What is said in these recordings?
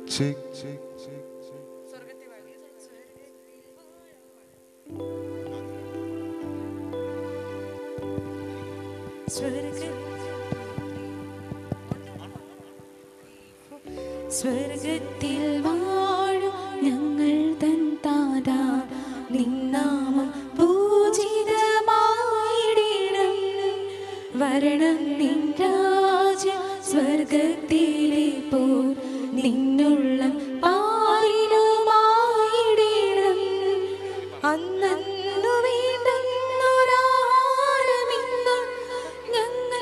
Check check സ്വർഗത്തിൽ വാഴും ഞങ്ങൾ തൻ താതാ നിന്നാമം പൂജിതമായിടണം വരണം നിൻ രാജ്യം സ്വർഗത്തിലെ പോൽ നിന്നുള്ളം പാലിലുമായിടണം അന്നു വേണ്ടുന്നൊരാഹാരമിന്ന് ഞങ്ങൾ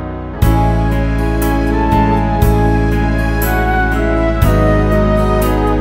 ും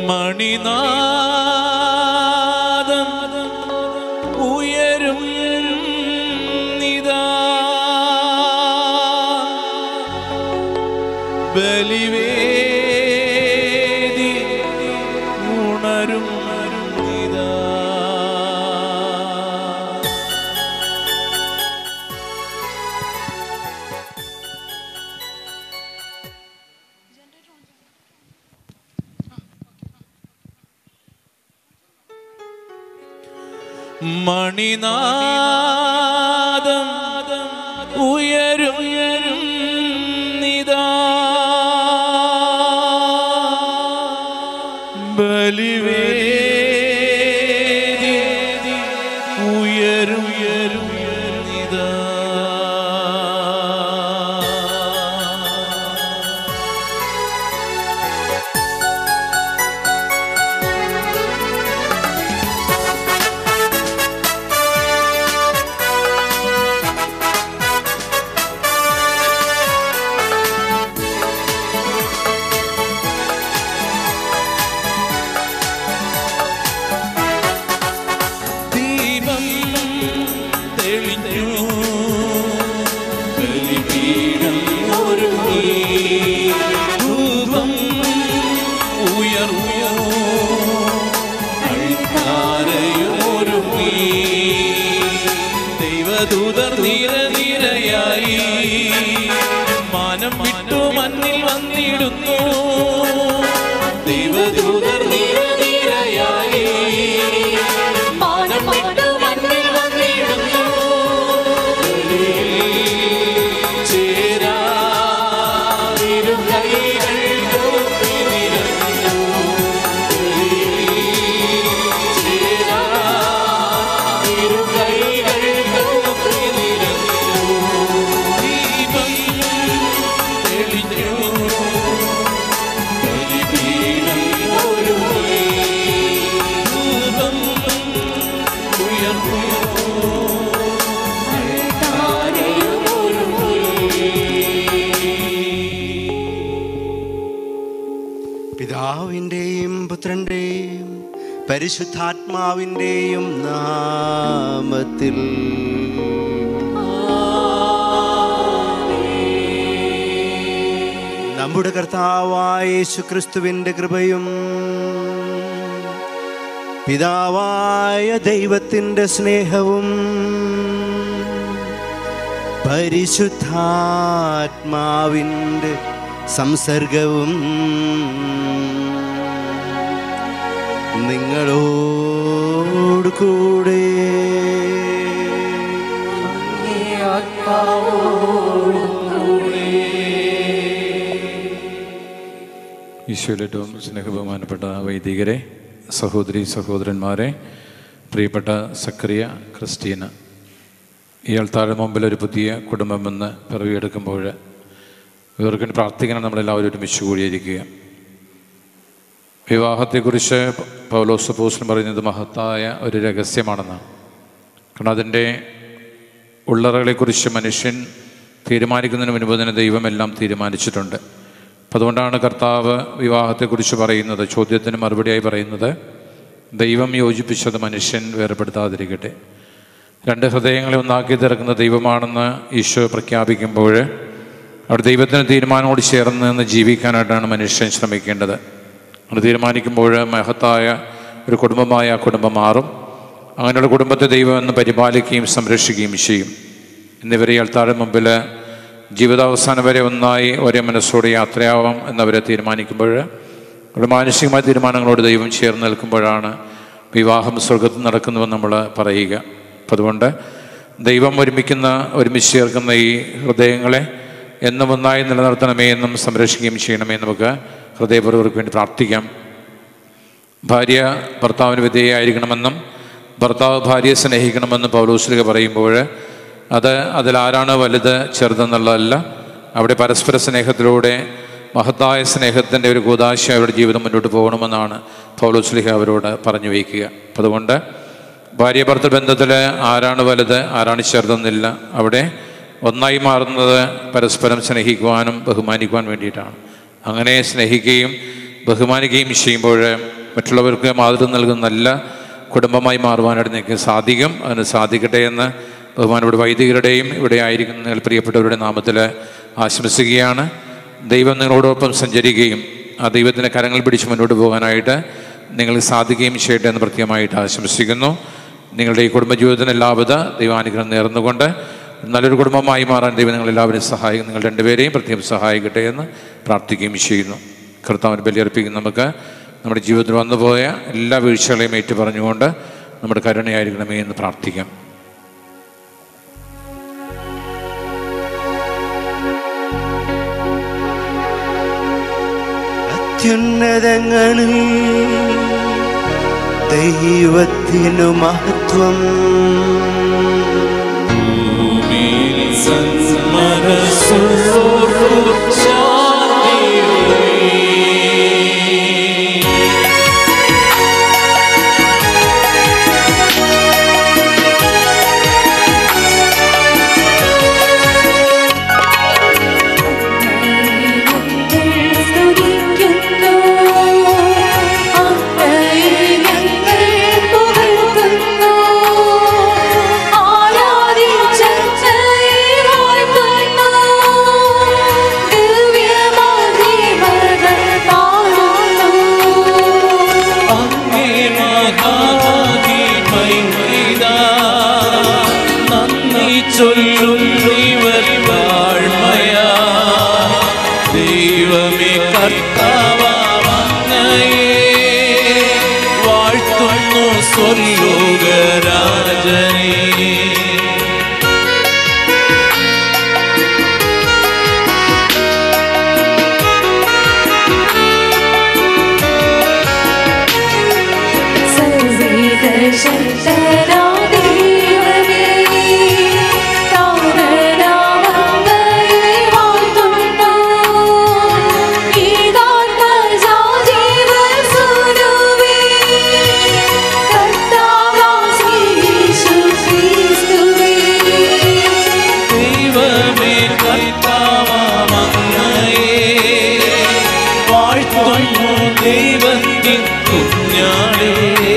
മണിനാദം ഉയരും നിതാ ബലിവേദി ഉണരും നിതാ മണിനാദം ഉയരും നിതാ ബലിവേദി ഉയരും നിതാ ദീപം തെളിഞ്ഞു ബലിപീഠം ഒരുങ്ങി ധൂപം ഉയർന്നു അൾത്താരയും ഒരുങ്ങി ദൈവദൂതർ നിര നിരയായി മാനം വിട്ടു മണ്ണിൽ വന്നിടുന്നു ദൈവദൂതർ നിര നിരയായി മാനം വിട്ടു മണ്ണിൽ വന്നിടുന്നു പിതാവിൻ്റെയും പുത്രൻ്റെയും പരിശുദ്ധാത്മാവിൻ്റെയും നാമത്തിൽ നമ്മുടെ കർത്താവായ യേശുക്രിസ്തുവിൻ്റെ കൃപയും പിതാവായ ദൈവത്തിൻ്റെ സ്നേഹവും പരിശുദ്ധാത്മാവിൻ്റെ സംസർഗവും നിങ്ങളോട് കൂടെ ഈശോയിലെ ഏറ്റവും സ്നേഹബഹുമാനപ്പെട്ട വൈദികരെ സഹോദരി സഹോദരന്മാരെ പ്രിയപ്പെട്ട സക്രിയ ക്രിസ്റ്റീന ഇയാൾ താഴെ മുമ്പിൽ ഒരു പുതിയ കുടുംബമെന്ന് പിറവിയെടുക്കുമ്പോൾ ഇവർക്ക് വേണ്ടി പ്രാർത്ഥിക്കണം നമ്മളെല്ലാവരും ഒരുമിച്ച് കൂടിയിരിക്കുക വിവാഹത്തെക്കുറിച്ച് പൗലോസ് പോസ്റ്റിന് പറയുന്നത് മഹത്തായ ഒരു രഹസ്യമാണെന്നാണ് കാരണം അതിൻ്റെ ഉള്ളറകളെക്കുറിച്ച് മനുഷ്യൻ തീരുമാനിക്കുന്നതിന് മുൻപ് തന്നെ ദൈവമെല്ലാം തീരുമാനിച്ചിട്ടുണ്ട് അപ്പം അതുകൊണ്ടാണ് കർത്താവ് വിവാഹത്തെക്കുറിച്ച് പറയുന്നത് ചോദ്യത്തിന് മറുപടിയായി പറയുന്നത് ദൈവം യോജിപ്പിച്ചത് മനുഷ്യൻ വേർപെടുത്താതിരിക്കട്ടെ രണ്ട് ഹൃദയങ്ങളെ ഒന്നാക്കി തീർക്കുന്ന ദൈവമാണെന്ന് ഈശോ പ്രഖ്യാപിക്കുമ്പോൾ അവിടെ ദൈവത്തിന് തീരുമാനമോട് ചേർന്ന് നിന്ന് ജീവിക്കാനായിട്ടാണ് മനുഷ്യൻ ശ്രമിക്കേണ്ടത് അത് തീരുമാനിക്കുമ്പോൾ മഹത്തായ ഒരു കുടുംബമായ ആ കുടുംബം മാറും അങ്ങനെയുള്ള കുടുംബത്തെ ദൈവം എന്ന് പരിപാലിക്കുകയും സംരക്ഷിക്കുകയും ചെയ്യും എന്നിവരെ അൾത്താഴ് മുമ്പിൽ ജീവിതാവസാനം വരെ ഒന്നായി ഒരേ മനസ്സോടെ യാത്രയാവാം എന്നവരെ തീരുമാനിക്കുമ്പോൾ ഒരു മാനസികമായ തീരുമാനങ്ങളോട് ദൈവം ചേർന്ന് നിൽക്കുമ്പോഴാണ് വിവാഹം സ്വർഗത്തിൽ നടക്കുന്നുവെന്ന് നമ്മൾ പറയുക അപ്പം അതുകൊണ്ട് ദൈവം ഒരുമിക്കുന്ന ഒരുമിച്ച് ചേർക്കുന്ന ഈ ഹൃദയങ്ങളെ എന്നും ഒന്നായി നിലനിർത്തണമേ എന്നും സംരക്ഷിക്കുകയും ചെയ്യണമേ എന്ന് നമുക്ക് ഹൃദയപൂർവ്വർക്ക് വേണ്ടി പ്രാർത്ഥിക്കാം ഭാര്യ ഭർത്താവിന് വിധേയായിരിക്കണമെന്നും ഭർത്താവ് ഭാര്യയെ സ്നേഹിക്കണമെന്നും പൗലോസ്ലിക പറയുമ്പോൾ അത് അതിലാരാണ് വലുത് ചെറുതെന്നുള്ളതല്ല അവിടെ പരസ്പര സ്നേഹത്തിലൂടെ മഹത്തായ സ്നേഹത്തിൻ്റെ ഒരു കൂതാശ അവരുടെ ജീവിതം മുന്നോട്ട് പോകണമെന്നാണ് പൗലോസ്ലിഹ അവരോട് പറഞ്ഞു വയ്ക്കുക അപ്പം അതുകൊണ്ട് ഭാര്യ ഭർത്തൃ ബന്ധത്തിൽ ആരാണ് വലുത് ആരാണ് ചെറുതെന്നില്ല അവിടെ ഒന്നായി മാറുന്നത് പരസ്പരം സ്നേഹിക്കുവാനും ബഹുമാനിക്കുവാൻ വേണ്ടിയിട്ടാണ് അങ്ങനെ സ്നേഹിക്കുകയും ബഹുമാനിക്കുകയും ചെയ്യുമ്പോൾ മറ്റുള്ളവർക്ക് മാതൃത്വം നൽകുന്ന നല്ല കുടുംബമായി മാറുവാനായിട്ട് നിങ്ങൾക്ക് സാധിക്കും അതിന് സാധിക്കട്ടെ എന്ന് ബഹുമാനോട് വൈദികരുടെയും ഇവിടെ ആയിരിക്കുന്ന നിങ്ങൾ പ്രിയപ്പെട്ടവരുടെ നാമത്തിൽ ആശംസിക്കുകയാണ് ദൈവം നിങ്ങളോടൊപ്പം സഞ്ചരിക്കുകയും ആ ദൈവത്തിൻ്റെ കരങ്ങൾ പിടിച്ച് മുന്നോട്ട് പോകാനായിട്ട് നിങ്ങൾക്ക് സാധിക്കുകയും ചെയ്യട്ടെ എന്ന് പ്രത്യേകമായിട്ട് ആശംസിക്കുന്നു നിങ്ങളുടെ ഈ കുടുംബജീവിതത്തിന് എല്ലാവിധ ദൈവാനുഗ്രഹം നേർന്നുകൊണ്ട് നല്ലൊരു കുടുംബമായി മാറാൻ ദൈവം നിങ്ങളെല്ലാവരെയും സഹായിക്കും നിങ്ങൾ രണ്ടുപേരെയും പ്രത്യേകം സഹായിക്കട്ടെ എന്ന് പ്രാർത്ഥിക്കുകയും ചെയ്യുന്നു കർത്താവിന് ബലിയർപ്പിക്കും നമുക്ക് നമ്മുടെ ജീവിതത്തിൽ വന്നുപോയ എല്ലാ വീഴ്ചകളെയും ഏറ്റു പറഞ്ഞുകൊണ്ട് നമ്മുടെ കരുണയായിരിക്കണമേ എന്ന് പ്രാർത്ഥിക്കാം അത്യുന്നതങ്ങളിൽ ദൈവത്തിനു മഹത്വം സ്തുതിക്കുന്നു അങ്ങയെ ഞങ്ങൾ പുകഴ്ത്തുന്നു ആരാധിച്ചങ്ങയെ വാഴ്ത്തുന്നു ദിവ്യമഹിമകൾ പാടുന്നു അങ്ങേ മഹാമഹിമൈതാ നന്ദി ചൊല്ലും ഇവർ വാഴ്മയാ ദൈവമേ കർത്താവങ്ങയെ വാഴ്ത്തുന്നു സ്വർലോകരാജനേ സർവീകശക്തനാ ദൈവമേ താരനാമങ്ങയെ വാഴ്ത്തുന്നു ഈകാത്മജാ ജീവസുരുവേ കർത്താവാം ശ്രീയേശു ക്രിസ്തുവേ ദൈവമേ കർത്താവങ്ങയെ വാഴ്ത്തുന്നു ദൈവത്തിൻ കുഞ്ഞാടേ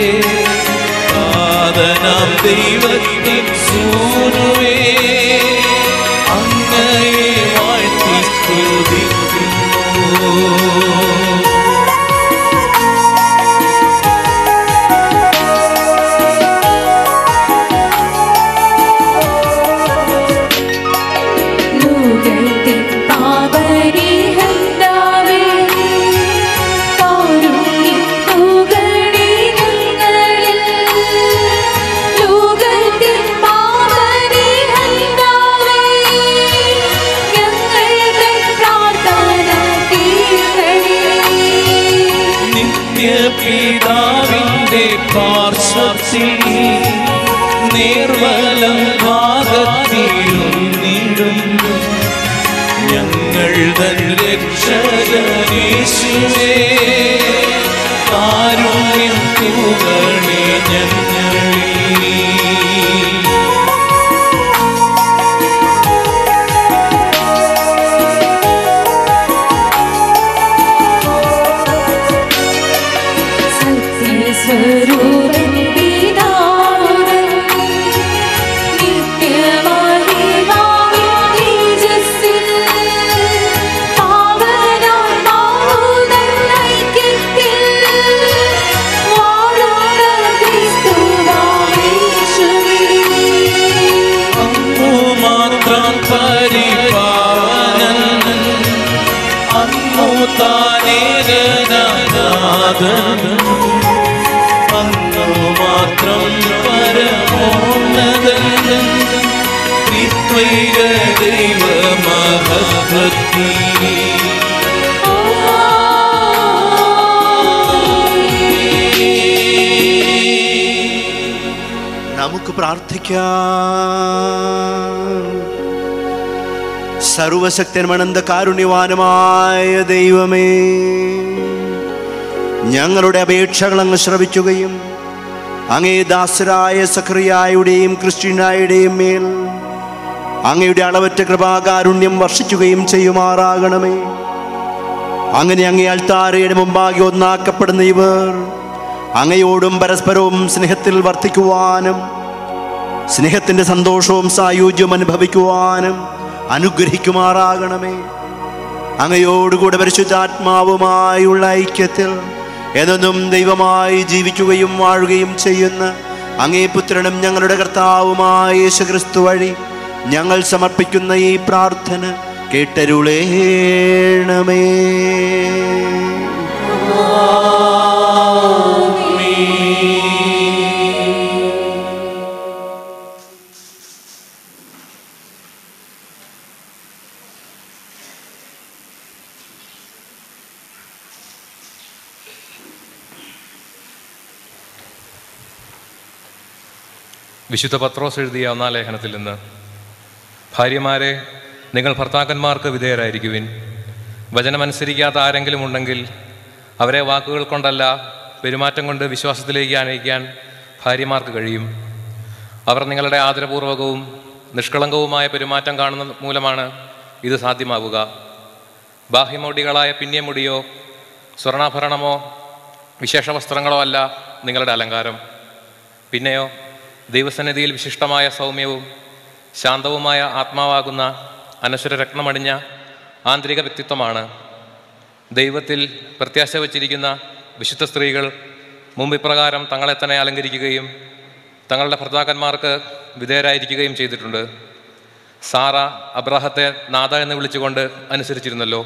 നാഥനാം ദൈവത്തിൻ സൂനുവേ അങ്ങയെ വാഴ്ത്തി സ്തുതിക്കുന്നു ലോകത്തിൻ പാപരിഹന്താവേ കാരുണ്യം തൂകണേ ഞങ്ങളിൽ ലോകത്തിൻ പാപരിഹന്താവേ ഞങ്ങളുടെ പ്രാർത്ഥന കേൾക്കണേ നിത്യപിതാവിന്റെ പാർശ്വത്തിൽ നേർവലം ഭാഗത്തിരുന്നിടും ഞങ്ങൾ തൻ രക്ഷകനീശുവേ കാരുണ്യം തൂകണേ ഞങ്ങളിൽ സത്യസ്വരൂപൻ പിതാവുടൻ നിത്യമഹിമാവിൻ തേജസ്സിൽ പാവനാത്മാവുതൻ ഐക്യത്തിൽ വാഴുന്ന ക്രിസ്തുവാമേശുവേ. അങ്ങു മാത്രം പരിപാവനൻ അങ്ങു താനേകനാഥൻ അങ്ങു മാത്രം പരമോന്നതൻ ത്രിത്വൈക ദൈവ മഹത്വത്തിൽ നമുക്ക് പ്രാർത്ഥിക്കാം സർവശക്തനമനന്ത കാരുണ്യവാനുമായ ദൈവമേ ഞങ്ങളുടെ അപേക്ഷകൾ അങ്ങ് ശ്രവിക്കുകയും അങ്ങേ ദാസരായ സക്രിയായുടെയും ക്രിസ്ത്യനായുടെയും മേൽ അങ്ങയുടെ അളവറ്റ കൃപാകാരുണ്യം വർഷിക്കുകയും ചെയ്യുമാറാകണമേ അങ്ങനെ അങ്ങേ അൾത്താരയുടെ മുമ്പാകെ ഒന്നാക്കപ്പെടുന്ന ഇവർ അങ്ങയോടും പരസ്പരവും സ്നേഹത്തിൽ വർത്തിക്കുവാനും സ്നേഹത്തിൻ്റെ സന്തോഷവും സായുജ്യവും അനുഭവിക്കുവാനും അനുഗ്രഹിക്കുമാറാകണമേ അങ്ങയോടുകൂടെ പരിശുദ്ധാത്മാവുമായുള്ള ഐക്യത്തിൽ എന്നും ദൈവമായി ജീവിക്കുകയും വാഴുകയും ചെയ്യുന്ന അങ്ങേ പുത്രനും ഞങ്ങളുടെ കർത്താവുമായ യേശുക്രിസ്തു വഴി ഞങ്ങൾ സമർപ്പിക്കുന്ന ഈ പ്രാർത്ഥന കേട്ടരുളേണമേ വിശുദ്ധ പത്രോസ് എഴുതിയ ഒന്നാം ലേഖനത്തിൽ നിന്ന് ഭാര്യമാരെ നിങ്ങൾ ഭർത്താക്കന്മാർക്ക് വിധേയരായിരിക്കുവിൻ വചനമനുസരിക്കാത്ത ആരെങ്കിലും ഉണ്ടെങ്കിൽ അവരെ വാക്കുകൾ കൊണ്ടല്ല പെരുമാറ്റം കൊണ്ട് വിശ്വാസത്തിലേക്ക് അനയിക്കാൻ ഭാര്യമാർക്ക് കഴിയും അവർ നിങ്ങളുടെ ആദരപൂർവകവും നിഷ്കളങ്കവുമായ പെരുമാറ്റം കാണുന്ന മൂലമാണ് ഇത് സാധ്യമാവുക ബാഹ്യമോടികളായ പിന്യമുടിയോ സ്വർണ്ണാഭരണമോ വിശേഷ വസ്ത്രങ്ങളോ അല്ല നിങ്ങളുടെ അലങ്കാരം പിന്നെയോ ദൈവസന്നിധിയിൽ വിശിഷ്ടമായ സൗമ്യവും ശാന്തവുമായ ആത്മാവാകുന്ന അനശ്വര രത്നമണിഞ്ഞ ആന്തരിക വ്യക്തിത്വമാണ് ദൈവത്തിൽ പ്രത്യാശ വച്ചിരിക്കുന്ന വിശുദ്ധ സ്ത്രീകൾ മുമ്പ് ഇപ്രകാരം തങ്ങളെ തന്നെ അലങ്കരിക്കുകയും തങ്ങളുടെ ഭർത്താക്കന്മാർക്ക് വിധേയരായിരിക്കുകയും ചെയ്തിട്ടുണ്ട് സാറ അബ്രാഹത്തെ നാഥ എന്ന് വിളിച്ചുകൊണ്ട് അനുസരിച്ചിരുന്നല്ലോ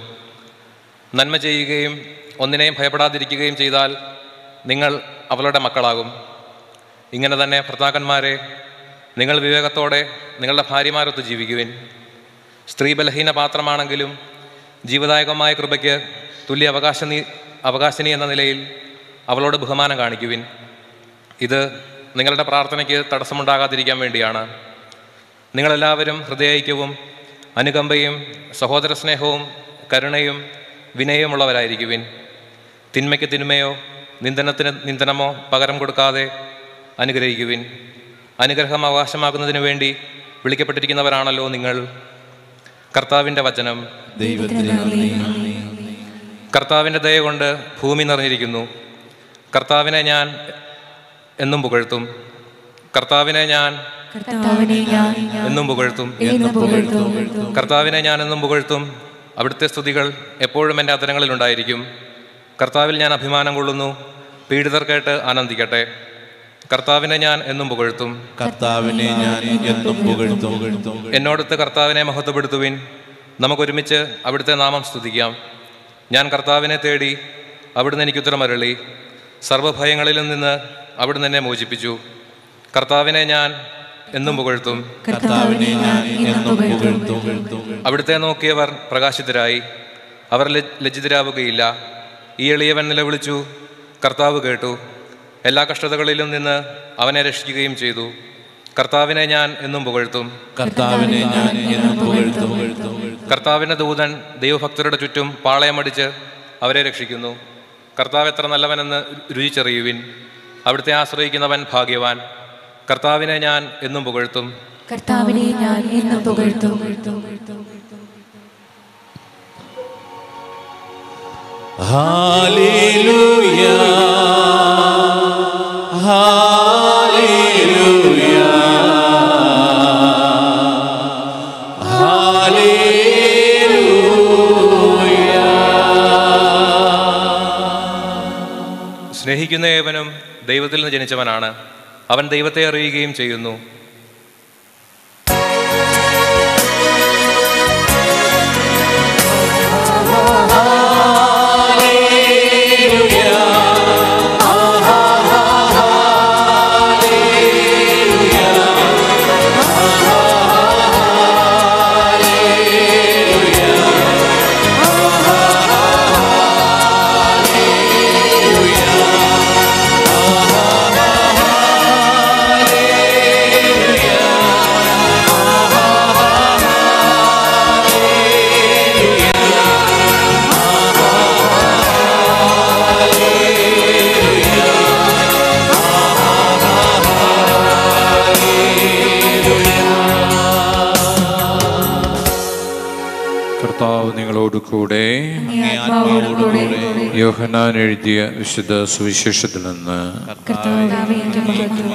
നന്മ ചെയ്യുകയും ഒന്നിനെയും ഭയപ്പെടാതിരിക്കുകയും ചെയ്താൽ നിങ്ങൾ അവളുടെ മക്കളാകും ഇങ്ങനെ തന്നെ ഭർത്താക്കന്മാരെ നിങ്ങൾ വിവേകത്തോടെ നിങ്ങളുടെ ഭാര്യമാരൊത്ത് ജീവിക്കുവിൻ സ്ത്രീ ബലഹീന പാത്രമാണെങ്കിലും ജീവദായകമായ കൃപയ്ക്ക് തുല്യ അവകാശനി അവകാശിനി എന്ന നിലയിൽ അവളോട് ബഹുമാനം കാണിക്കുവിൻ ഇത് നിങ്ങളുടെ പ്രാർത്ഥനയ്ക്ക് തടസ്സമുണ്ടാകാതിരിക്കാൻ വേണ്ടിയാണ് നിങ്ങളെല്ലാവരും ഹൃദയൈക്യവും അനുകമ്പയും സഹോദര സ്നേഹവും കരുണയും വിനയമുള്ളവരായിരിക്കുവിൻ തിന്മയ്ക്ക് തിന്മയോ നിന്ദനത്തിന് നിന്ദനമോ പകരം കൊടുക്കാതെ അനുഗ്രഹിക്കുവിൻ അനുഗ്രഹം അവകാശമാക്കുന്നതിന് വേണ്ടി വിളിക്കപ്പെട്ടിരിക്കുന്നവരാണല്ലോ നിങ്ങൾ കർത്താവിൻ്റെ വചനം ദൈവത്തിന് നന്ദി കർത്താവിൻ്റെ ദയ കൊണ്ട് ഭൂമി നിറഞ്ഞിരിക്കുന്നു കർത്താവിനെ ഞാൻ എന്നും പുകഴ്ത്തും കർത്താവിനെ ഞാൻ കർത്താവിനെ ഞാൻ എന്നും പുകഴ്ത്തും എന്ന് പുകഴ്ത്തും കർത്താവിനെ ഞാൻ എന്നും പുകഴ്ത്തും അവിടുത്തെ സ്തുതികൾ എപ്പോഴും എൻ്റെ അത്തരങ്ങളിൽ ഉണ്ടായിരിക്കും കർത്താവിൽ ഞാൻ അഭിമാനം കൊള്ളുന്നു പീഡിതർ കേട്ട് ആനന്ദിക്കട്ടെ കർത്താവിനെ ഞാൻ എന്നും പുകഴ്ത്തും കർത്താവിനെ ഞാൻ എന്നും പുകഴ്ത്തും എന്നോടത്ത് കർത്താവിനെ മഹത്വപ്പെടുത്തുവിൻ നമുക്കൊരുമിച്ച് അവിടുത്തെ നാമം സ്തുതിക്കാം ഞാൻ കർത്താവിനെ തേടി അവിടുന്ന് എനിക്ക് ഉത്തരമരളി സർവ്വഭയങ്ങളിലും നിന്ന് അവിടുന്ന് എന്നെ മോചിപ്പിച്ചു കർത്താവിനെ ഞാൻ എന്നും പുകഴ്ത്തും കർത്താവിനെ ഞാൻ എന്നും പുകഴ്ത്തും അവിടുത്തെ നോക്കിയവർ പ്രകാശിതരായി അവർ ലജ്- ലജ്ജിതരാവുകയില്ല ഈ എളിയവൻ നിലവിളിച്ചു കർത്താവ് കേട്ടു എല്ലാ കഷ്ടതകളിലും നിന്ന് അവനെ രക്ഷിക്കുകയും ചെയ്തു കർത്താവിനെ ഞാൻ എന്നും പുകഴ്ത്തും കർത്താവിനെ ഞാൻ എന്നും പുകഴ്ത്തും കർത്താവിൻ്റെ ദൂതൻ ദൈവഭക്തരുടെ ചുറ്റും പാളയമടിച്ച് അവരെ രക്ഷിക്കുന്നു കർത്താവ് എത്ര നല്ലവനെന്ന് രുചിച്ചറിയുവിൻ അവിടുത്തെ ആശ്രയിക്കുന്നവൻ ഭാഗ്യവാൻ കർത്താവിനെ ഞാൻ എന്നും പുകഴ്ത്തും കർത്താവിനെ ഞാൻ എന്ന് പുകഴ്ത്തും ഹാലേലൂയ ഹാലേലൂയ സ്നേഹിക്കുന്ന ഏവനും ദൈവത്തിൽ നിന്ന് ജനിച്ചവനാണ് അവൻ ദൈവത്തെ അറിയുകയും ചെയ്യുന്നു ഹാലേലൂയ ആത്മാവോടു കൂടെ അങ്ങേ ആത്മാവോടുകൂടെ യോഹനാൻ എഴുതിയ വിശുദ്ധ സുവിശേഷത്തിൽ നിന്ന് കർത്താവേ അങ്ങ് മഹത്വം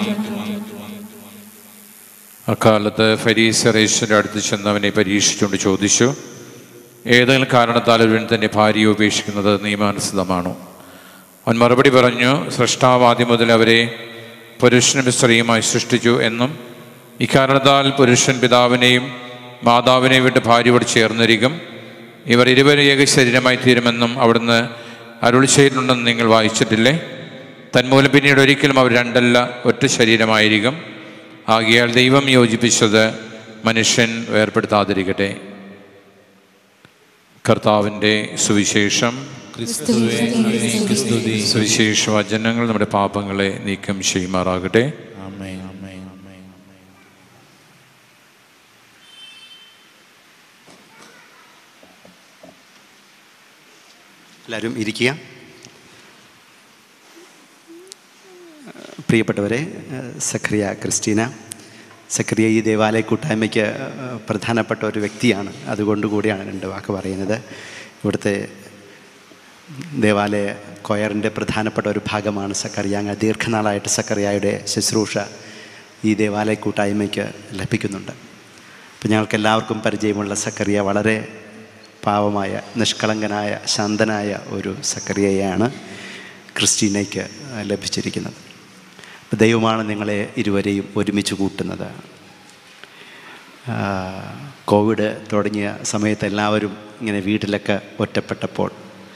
അക്കാലത്ത് ഫരീസറേശ്വരുടെ അടുത്ത് ചെന്നവനെ പരീക്ഷിച്ചുകൊണ്ട് ചോദിച്ചു ഏതെങ്കിലും കാരണത്താൽ ഒരുവൻ തന്റെ ഭാര്യയെ ഉപേക്ഷിക്കുന്നത് നിയമാനുസൃതമാണോ അവൻ മറുപടി പറഞ്ഞു സൃഷ്ടാവ് ആദ്യം മുതൽ അവരെ പുരുഷനും സ്ത്രീയുമായി സൃഷ്ടിച്ചു എന്നും ഇക്കാരണത്താൽ പുരുഷൻ പിതാവിനെയും മാതാവിനെയും വിട്ട് ഭാര്യയോട് ചേർന്നിരിക്കും ഇവർ ഇരുവരും ഏക ശരീരമായി തീരുമെന്നും അവിടുന്ന് അരുളി ചെയ്തിട്ടുണ്ടെന്ന് നിങ്ങൾ വായിച്ചിട്ടില്ലേ തന്മൂലം പിന്നീട് ഒരിക്കലും അവർ രണ്ടല്ല ഒറ്റ ശരീരമായിരിക്കും ആകിയാൽ ദൈവം യോജിപ്പിച്ചത് മനുഷ്യൻ വേർപ്പെടുത്താതിരിക്കട്ടെ കർത്താവിൻ്റെ സുവിശേഷം ക്രിസ്തുവേ അങ്ങേക്ക് സ്തുതി സുവിശേഷ വചനങ്ങൾ നമ്മുടെ പാപങ്ങളെ നീക്കം ചെയ്യുമാറാകട്ടെ ആമേൻ ആമേൻ ആമേൻ എല്ലാവരും ഇരിക്കുക പ്രിയപ്പെട്ടവരെ സക്രിയ ക്രിസ്റ്റീന സക്രിയ ഈ ദേവാലയ കൂട്ടായ്മയ്ക്ക് പ്രധാനപ്പെട്ട ഒരു വ്യക്തിയാണ് അതുകൊണ്ട് കൂടിയാണ് രണ്ട് വാക്ക് പറയുന്നത് ഇവിടുത്തെ ദേവാലയ കൊയറിൻ്റെ പ്രധാനപ്പെട്ട ഒരു ഭാഗമാണ് സക്കറിയ അങ്ങ് ദീർഘനാളായിട്ട് സക്കറിയായുടെ ശുശ്രൂഷ ഈ ദേവാലയ കൂട്ടായ്മയ്ക്ക് ലഭിക്കുന്നുണ്ട് അപ്പം ഞങ്ങൾക്ക് എല്ലാവർക്കും പരിചയമുള്ള സക്കറിയ വളരെ പാവമായ നിഷ്കളങ്കനായ ശാന്തനായ ഒരു സക്കറിയയാണ് ക്രിസ്റ്റീനയ്ക്ക് ലഭിച്ചിരിക്കുന്നത് അപ്പോൾ ദൈവമാണ് നിങ്ങളെ ഇരുവരെയും ഒരുമിച്ച് കൂട്ടുന്നത് ആ, കോവിഡ് തുടങ്ങിയ സമയത്ത് എല്ലാവരും ഇങ്ങനെ വീട്ടിലൊക്കെ ഒറ്റപ്പെട്ടപ്പോൾ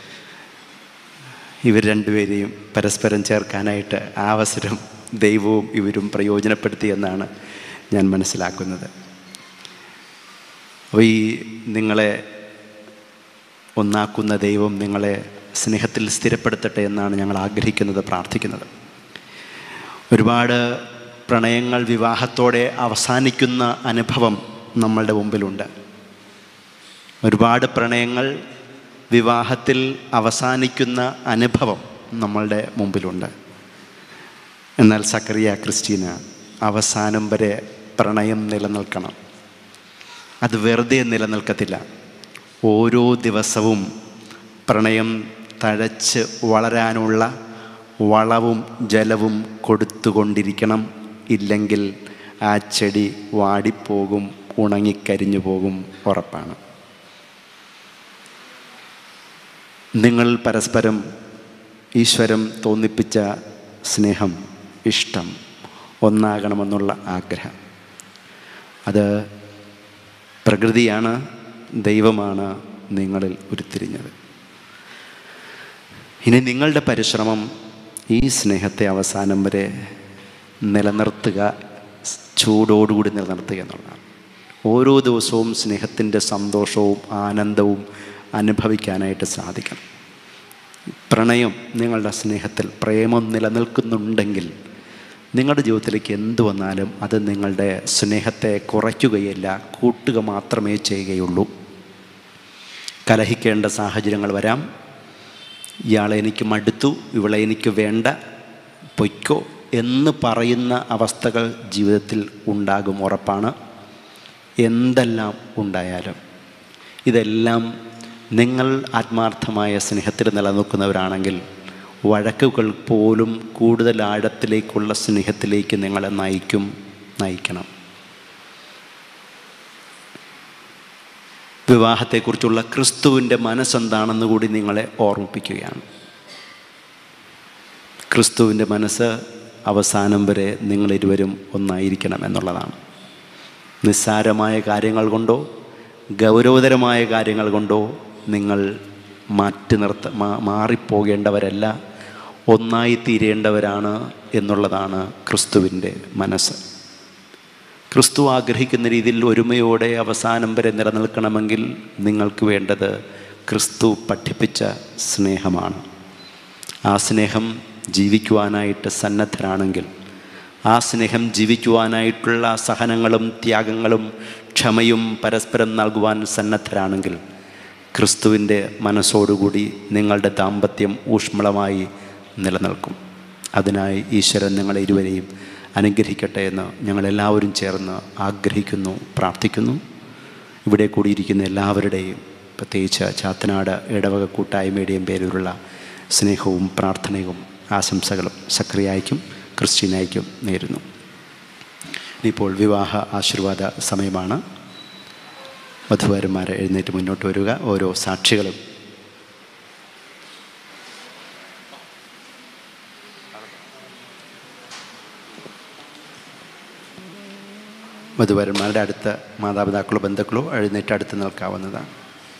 ഇവർ രണ്ടുപേരെയും പരസ്പരം ചേർക്കാനായിട്ട് ആ അവസരം ദൈവവും ഇവരും പ്രയോജനപ്പെടുത്തിയെന്നാണ് ഞാൻ മനസ്സിലാക്കുന്നത് അപ്പോൾ ഈ നിങ്ങളെ ഒന്നാക്കുന്ന ദൈവം നിങ്ങളെ സ്നേഹത്തിൽ സ്ഥിരപ്പെടുത്തട്ടെ എന്നാണ് ഞങ്ങൾ ആഗ്രഹിക്കുന്നത് പ്രാർത്ഥിക്കുന്നത് ഒരുപാട് പ്രണയങ്ങൾ വിവാഹത്തോടെ അവസാനിക്കുന്ന അനുഭവം നമ്മളുടെ മുമ്പിലുണ്ട് ഒരുപാട് പ്രണയങ്ങൾ വിവാഹത്തിൽ അവസാനിക്കുന്ന അനുഭവം നമ്മളുടെ മുമ്പിലുണ്ട് എന്നാൽ സക്കറിയ ക്രിസ്റ്റീന അവസാനം വരെ പ്രണയം നിലനിൽക്കണം അത് വെറുതെ നിലനിൽക്കത്തില്ല ഓരോ ദിവസവും പ്രണയം തഴച്ച് വളരാനുള്ള വളവും ജലവും കൊടുത്തുകൊണ്ടിരിക്കണം ഇല്ലെങ്കിൽ ആ ചെടി വാടിപ്പോകും ഉണങ്ങിക്കരിഞ്ഞു പോകും ഉറപ്പാണ് നിങ്ങൾ പരസ്പരം ഈശ്വരം തോന്നിപ്പിച്ച സ്നേഹം ഇഷ്ടം ഒന്നാകണമെന്നുള്ള ആഗ്രഹം അത് പ്രകൃതിയാണ് ദൈവമാണ് നിങ്ങളിൽ ഉരുത്തിരിഞ്ഞത് ഇനി നിങ്ങളുടെ പരിശ്രമം ഈ സ്നേഹത്തെ അവസാനം വരെ നിലനിർത്തുക ചൂടോടുകൂടി നിലനിർത്തുക എന്നുള്ളതാണ് ഓരോ ദിവസവും സ്നേഹത്തിൻ്റെ സന്തോഷവും ആനന്ദവും അനുഭവിക്കാനായിട്ട് സാധിക്കണം പ്രണയം നിങ്ങളുടെ സ്നേഹത്തിൽ പ്രേമം നിലനിൽക്കുന്നുണ്ടെങ്കിൽ നിങ്ങളുടെ ജീവിതത്തിലേക്ക് എന്തു വന്നാലും അത് നിങ്ങളുടെ സ്നേഹത്തെ കുറയ്ക്കുകയില്ല കൂട്ടുക മാത്രമേ ചെയ്യുകയുള്ളൂ കലഹിക്കേണ്ട സാഹചര്യങ്ങൾ വരാം ഇയാളെ എനിക്ക് മടുത്തു ഇവളെ എനിക്ക് വേണ്ട പൊയ്ക്കോ എന്ന് പറയുന്ന അവസ്ഥകൾ ജീവിതത്തിൽ ഉണ്ടാകും ഉറപ്പാണ് എന്തെല്ലാം ഉണ്ടായാലും ഇതെല്ലാം നിങ്ങൾ ആത്മാർത്ഥമായ സ്നേഹത്തിൽ നിലനിൽക്കുന്നവരാണെങ്കിൽ വഴക്കുകൾ പോലും കൂടുതൽ ആഴത്തിലേക്കുള്ള സ്നേഹത്തിലേക്ക് നിങ്ങളെ നയിക്കും നയിക്കണം വിവാഹത്തെക്കുറിച്ചുള്ള ക്രിസ്തുവിൻ്റെ മനസ്സെന്താണെന്ന് കൂടി നിങ്ങളെ ഓർമ്മിപ്പിക്കുകയാണ് ക്രിസ്തുവിൻ്റെ മനസ്സ് അവസാനം വരെ നിങ്ങളിരുവരും ഒന്നായിരിക്കണം എന്നുള്ളതാണ് നിസ്സാരമായ കാര്യങ്ങൾ കൊണ്ടോ ഗൗരവതരമായ കാര്യങ്ങൾ കൊണ്ടോ നിങ്ങൾ മാറ്റി നിർത്ത മാ- മാറിപ്പോകേണ്ടവരല്ല ഒന്നായി തീരേണ്ടവരാണ് എന്നുള്ളതാണ് ക്രിസ്തുവിൻ്റെ മനസ്സ് ക്രിസ്തു ആഗ്രഹിക്കുന്ന രീതിയിൽ ഒരുമയോടെ അവസാനം വരെ നിലനിൽക്കണമെങ്കിൽ നിങ്ങൾക്ക് വേണ്ടത് ക്രിസ്തു പഠിപ്പിച്ച സ്നേഹമാണ് ആ സ്നേഹം ജീവിക്കുവാനായിട്ട് സന്നദ്ധരാണെങ്കിൽ ആ സ്നേഹം ജീവിക്കുവാനായിട്ടുള്ള സഹനങ്ങളും ത്യാഗങ്ങളും ക്ഷമയും പരസ്പരം നൽകുവാൻ സന്നദ്ധരാണെങ്കിൽ ക്രിസ്തുവിൻ്റെ മനസ്സോടുകൂടി നിങ്ങളുടെ ദാമ്പത്യം ഊഷ്മളമായി നിലനിൽക്കും അതിനായി ഈശ്വരൻ നിങ്ങളെ ഇരുവരെയും അനുഗ്രഹിക്കട്ടെ എന്ന് ഞങ്ങളെല്ലാവരും ചേർന്ന് ആഗ്രഹിക്കുന്നു പ്രാർത്ഥിക്കുന്നു ഇവിടെ കൂടിയിരിക്കുന്ന എല്ലാവരുടെയും പ്രത്യേകിച്ച് ചാത്തനാട് ഇടവക കൂട്ടായ്മയുടെയും പേരിലുള്ള സ്നേഹവും പ്രാർത്ഥനയും ആശംസകളും സക്രിയായിക്കും ക്രിസ്റ്റീനായിക്കും നേരുന്നു ഇനിയിപ്പോൾ വിവാഹ ആശീർവാദ സമയമാണ് വധുവരന്മാർ എഴുന്നേറ്റ് മുന്നോട്ട് വരിക ഓരോ സാക്ഷികളും വധുവരന്മാരുടെ അടുത്ത മാതാപിതാക്കളോ ബന്ധുക്കളോ എഴുന്നേറ്റ് അടുത്ത് നിൽക്കാവുന്നതാണ്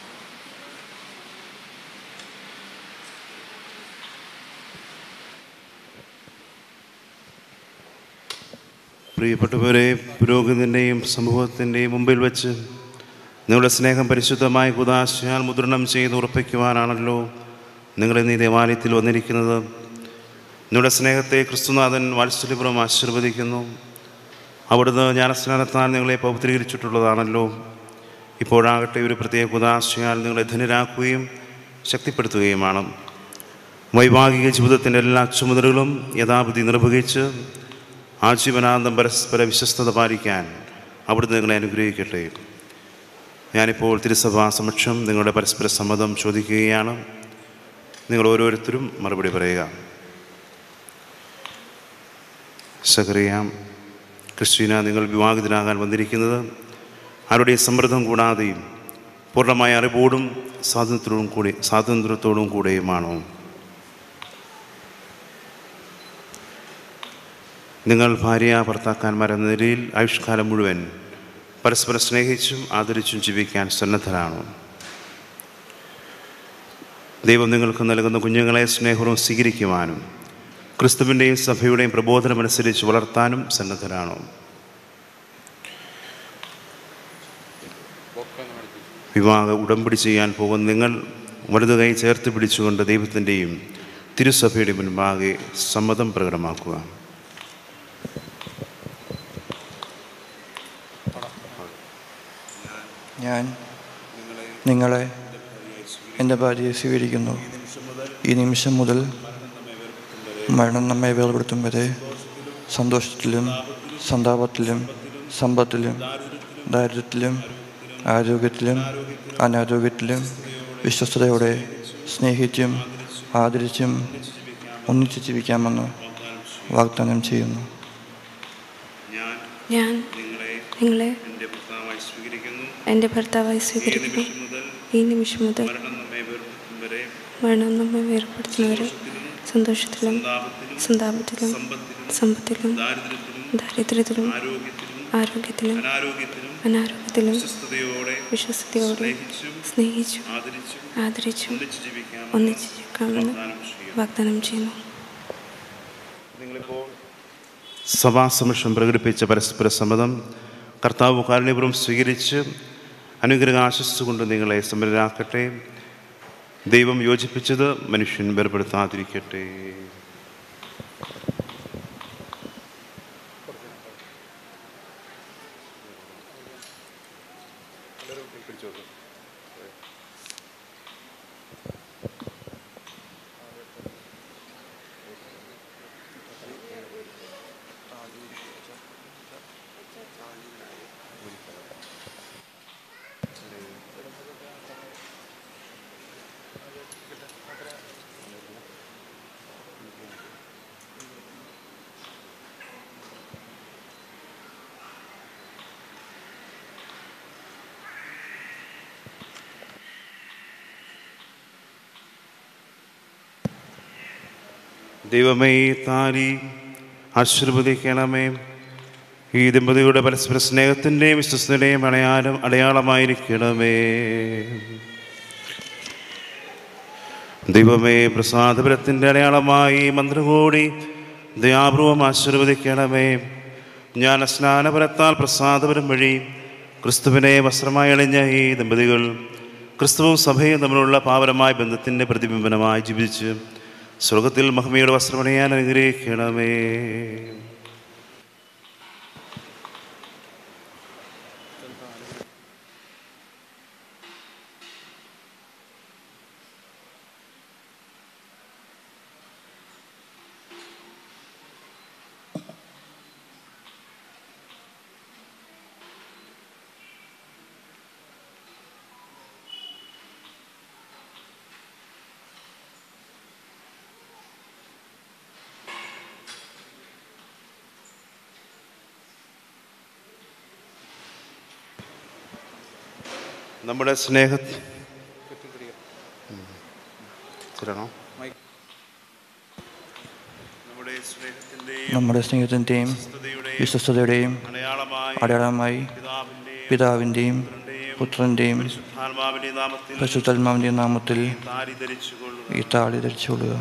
പ്രിയപ്പെട്ടവരെ പുരോഗതിൻ്റെയും സമൂഹത്തിൻ്റെയും മുമ്പിൽ വെച്ച് നിങ്ങളുടെ സ്നേഹം പരിശുദ്ധമായ കുതാശയാൽ മുദ്രണം ചെയ്ത് ഉറപ്പിക്കുവാനാണല്ലോ നിങ്ങളെ നീ ദേവാലയത്തിൽ വന്നിരിക്കുന്നത് നിങ്ങളുടെ സ്നേഹത്തെ ക്രിസ്തുനാഥൻ വാത്സല്യപുരം ആശീർവദിക്കുന്നു അവിടുന്ന് ജ്ഞാനസ്നാനത്താൽ നിങ്ങളെ പവിത്രീകരിച്ചിട്ടുള്ളതാണല്ലോ ഇപ്പോഴാകട്ടെ ഒരു പ്രത്യേക കുതാശയാൽ നിങ്ങളെ ധനരാക്കുകയും ശക്തിപ്പെടുത്തുകയുമാണ് വൈവാഹിക ജീവിതത്തിൻ്റെ എല്ലാ ചുമതലകളും യഥാപതി നിർവഹിച്ച് ആജീവനാന്തം പരസ്പര വിശ്വസ്തത പാലിക്കാൻ അവിടുന്ന് നിങ്ങളെ അനുഗ്രഹിക്കട്ടെ ഞാനിപ്പോൾ തിരുസഭാ സമക്ഷം നിങ്ങളുടെ പരസ്പര സമ്മതം ചോദിക്കുകയാണ് നിങ്ങൾ ഓരോരുത്തരും മറുപടി പറയുക സഹറിയാം ക്രിസ്റ്റീന നിങ്ങൾ വിവാഹിതനാകാൻ വന്നിരിക്കുന്നത് ആരുടെയും സമ്മർദ്ദം കൂടാതെയും പൂർണ്ണമായ അറിവോടും സ്വാതന്ത്ര്യത്തോടും കൂടി സ്വാതന്ത്ര്യത്തോടും കൂടെയുമാണോ നിങ്ങൾ ഭാര്യ ഭർത്താക്കന്മാരെന്ന നിലയിൽ ആയുഷ്കാലം മുഴുവൻ പരസ്പരം സ്നേഹിച്ചും ആദരിച്ചും ജീവിക്കാൻ സന്നദ്ധരാണോ ദൈവം നിങ്ങൾക്ക് നൽകുന്ന കുഞ്ഞുങ്ങളെ സ്നേഹവും സ്വീകരിക്കുവാനും ക്രിസ്തുവിൻ്റെയും സഭയുടെയും പ്രബോധനമനുസരിച്ച് വളർത്താനും സന്നദ്ധരാണോ വിവാഹ ഉടമ്പടി ചെയ്യാൻ പോകുന്ന നിങ്ങൾ വലതു കൈ ചേർത്ത് പിടിച്ചുകൊണ്ട് ദൈവത്തിൻ്റെയും തിരുസഭയുടെ മുൻപാകെ സമ്മതം പ്രകടമാക്കുക ഞാൻ നിങ്ങളെ എൻ്റെ ഭാര്യയെ സ്വീകരിക്കുന്നു ഈ നിമിഷം മുതൽ മരണം നമ്മെ വേർപെടുത്തും വരെ സന്തോഷത്തിലും സന്താപത്തിലും സമ്പത്തിലും ദാരിദ്ര്യത്തിലും ആരോഗ്യത്തിലും അനാരോഗ്യത്തിലും വിശ്വസ്തയോടെ സ്നേഹിച്ചും ആദരിച്ചും ഒന്നിച്ചു ജീവിക്കാമെന്ന് വാഗ്ദാനം ചെയ്യുന്നു ഞാൻ നിങ്ങളെ എൻ്റെ ഭർത്താവായി സ്വീകരിക്കുന്നു എൻ്റെ ഭർത്താവായി സ്വീകരിക്കുന്നു ഈ നിമിഷം മുതൽ മരണം നമ്മെ വേർപെടുത്തും വരെ മരണം നമ്മെ വേർപ്പെടുത്തുന്നവരെ സന്തോഷത്തിലും സന്താപത്തിലും സമ്പത്തിലും ദാരിദ്ര്യത്തിലും ആരോഗ്യത്തിലും ആരോഗ്യത്തിലും അനാരോഗ്യത്തിലും സ്വസ്ഥതയോടെ വിശ്വസ്തയോടെ സ്നേഹിച്ചു ആദരിച്ചും ആദരിച്ചും ഒന്നിച്ചു ജീവിക്കാം ഒന്നിച്ചു ജീവിക്കാമെന്ന് വാഗ്ദാനം ചെയ്യുന്നു നിങ്ങളിപ്പോൾ സഭാസമക്ഷം പ്രകടിപ്പിച്ച പരസ്പര സമ്മതം കർത്താവ് കാരുണ്യപുരം സ്വീകരിച്ച് അനുഗ്രഹ ആശസ്സുകൊണ്ട് നിങ്ങളെ സമരരാക്കട്ടെ ദൈവം യോജിപ്പിച്ചത് മനുഷ്യൻ വേർപെടുത്താതിരിക്കട്ടെ ദൈവമേ താലി ആശീർവദിക്കണമേ ഈ ദമ്പതികളുടെ പരസ്പര സ്നേഹത്തിൻ്റെയും വിശ്വസ്തയുടെയും അടയാളം അടയാളമായിരിക്കണമേ ദൈവമേ പ്രസാദപുരത്തിൻ്റെ അടയാളമായി മന്ത്രകോടി ദയാപൂർവം ആശീർവദിക്കണമേ ഞാൻ സ്നാനപരത്താൽ പ്രസാദപുരം വഴി ക്രിസ്തുവിനെ വസ്ത്രമായി അണിഞ്ഞ ഈ ദമ്പതികൾ ക്രിസ്തുവും സഭയും തമ്മിലുള്ള പാവനമായ ബന്ധത്തിൻ്റെ പ്രതിബിംബനമായി ജീവിച്ച് സ്വർഗത്തിൽ മഹിമയുടെ വസ്ത്രമണിയാൻ അനുഗ്രഹിക്കണമേ നമ്മുടെ സ്നേഹ ശരിയാണോ? നമ്മുടെ സ്നേഹത്തിൻ്റെയും നമ്മുടെ സ്നേഹത്തിൻ്റെയും വിശ്വസ്തതയുടെയും അടയാളമായി അടയാളമായി പിതാവിൻ്റെയും പിതാവിൻ്റെയും പുത്രൻ്റെയും ആത്മാവിൻ്റെ നാമത്തിൽ പരിശുദ്ധാത്മാവിൻ്റെയും നാമത്തിൽ താരി ധരിച്ചുകൊള്ളുക ഈ താളി ധരിച്ചുകൊള്ളുക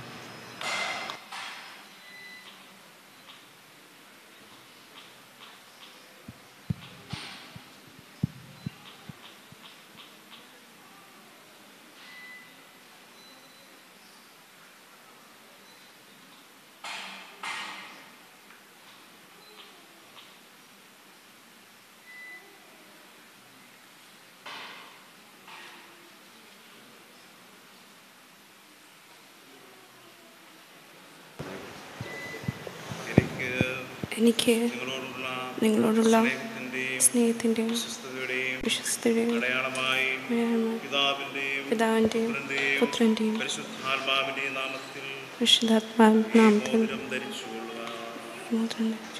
എനിക്ക് എനിക്ക് നിങ്ങളോടുള്ള നിങ്ങളോടുള്ള സ്നേഹത്തിൻ്റെയും സ്നേഹത്തിൻ്റെയും വിശ്വസ്തതയുടെയും വിശ്വസ്തയുടെയും അടയാളമായി അടയാളമായി പിതാവിൻ്റെയും പിതാവിൻ്റെയും പുത്രൻ്റെയും പരിശുദ്ധാത്മാവിൻ്റെയും നാമത്തിൽ വിശുദ്ധാത്മാവിൻ്റെ നാമത്തിൽ മോതിരം ധരിച്ചുകൊള്ളുക മോതിരം ധരിച്ചു.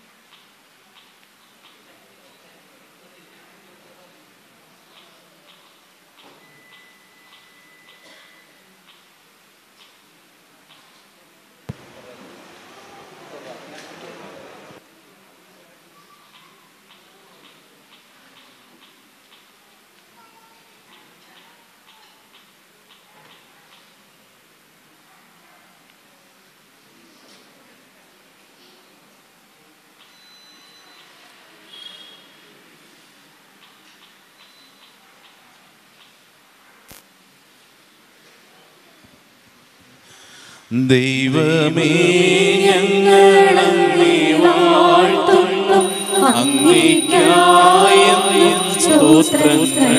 ദൈവമേ ഞങ്ങളങ്ങേ വാഴ്ത്തുന്നു അങ്ങേയ്ക്കായെന്നും സ്തോത്രങ്ങൾ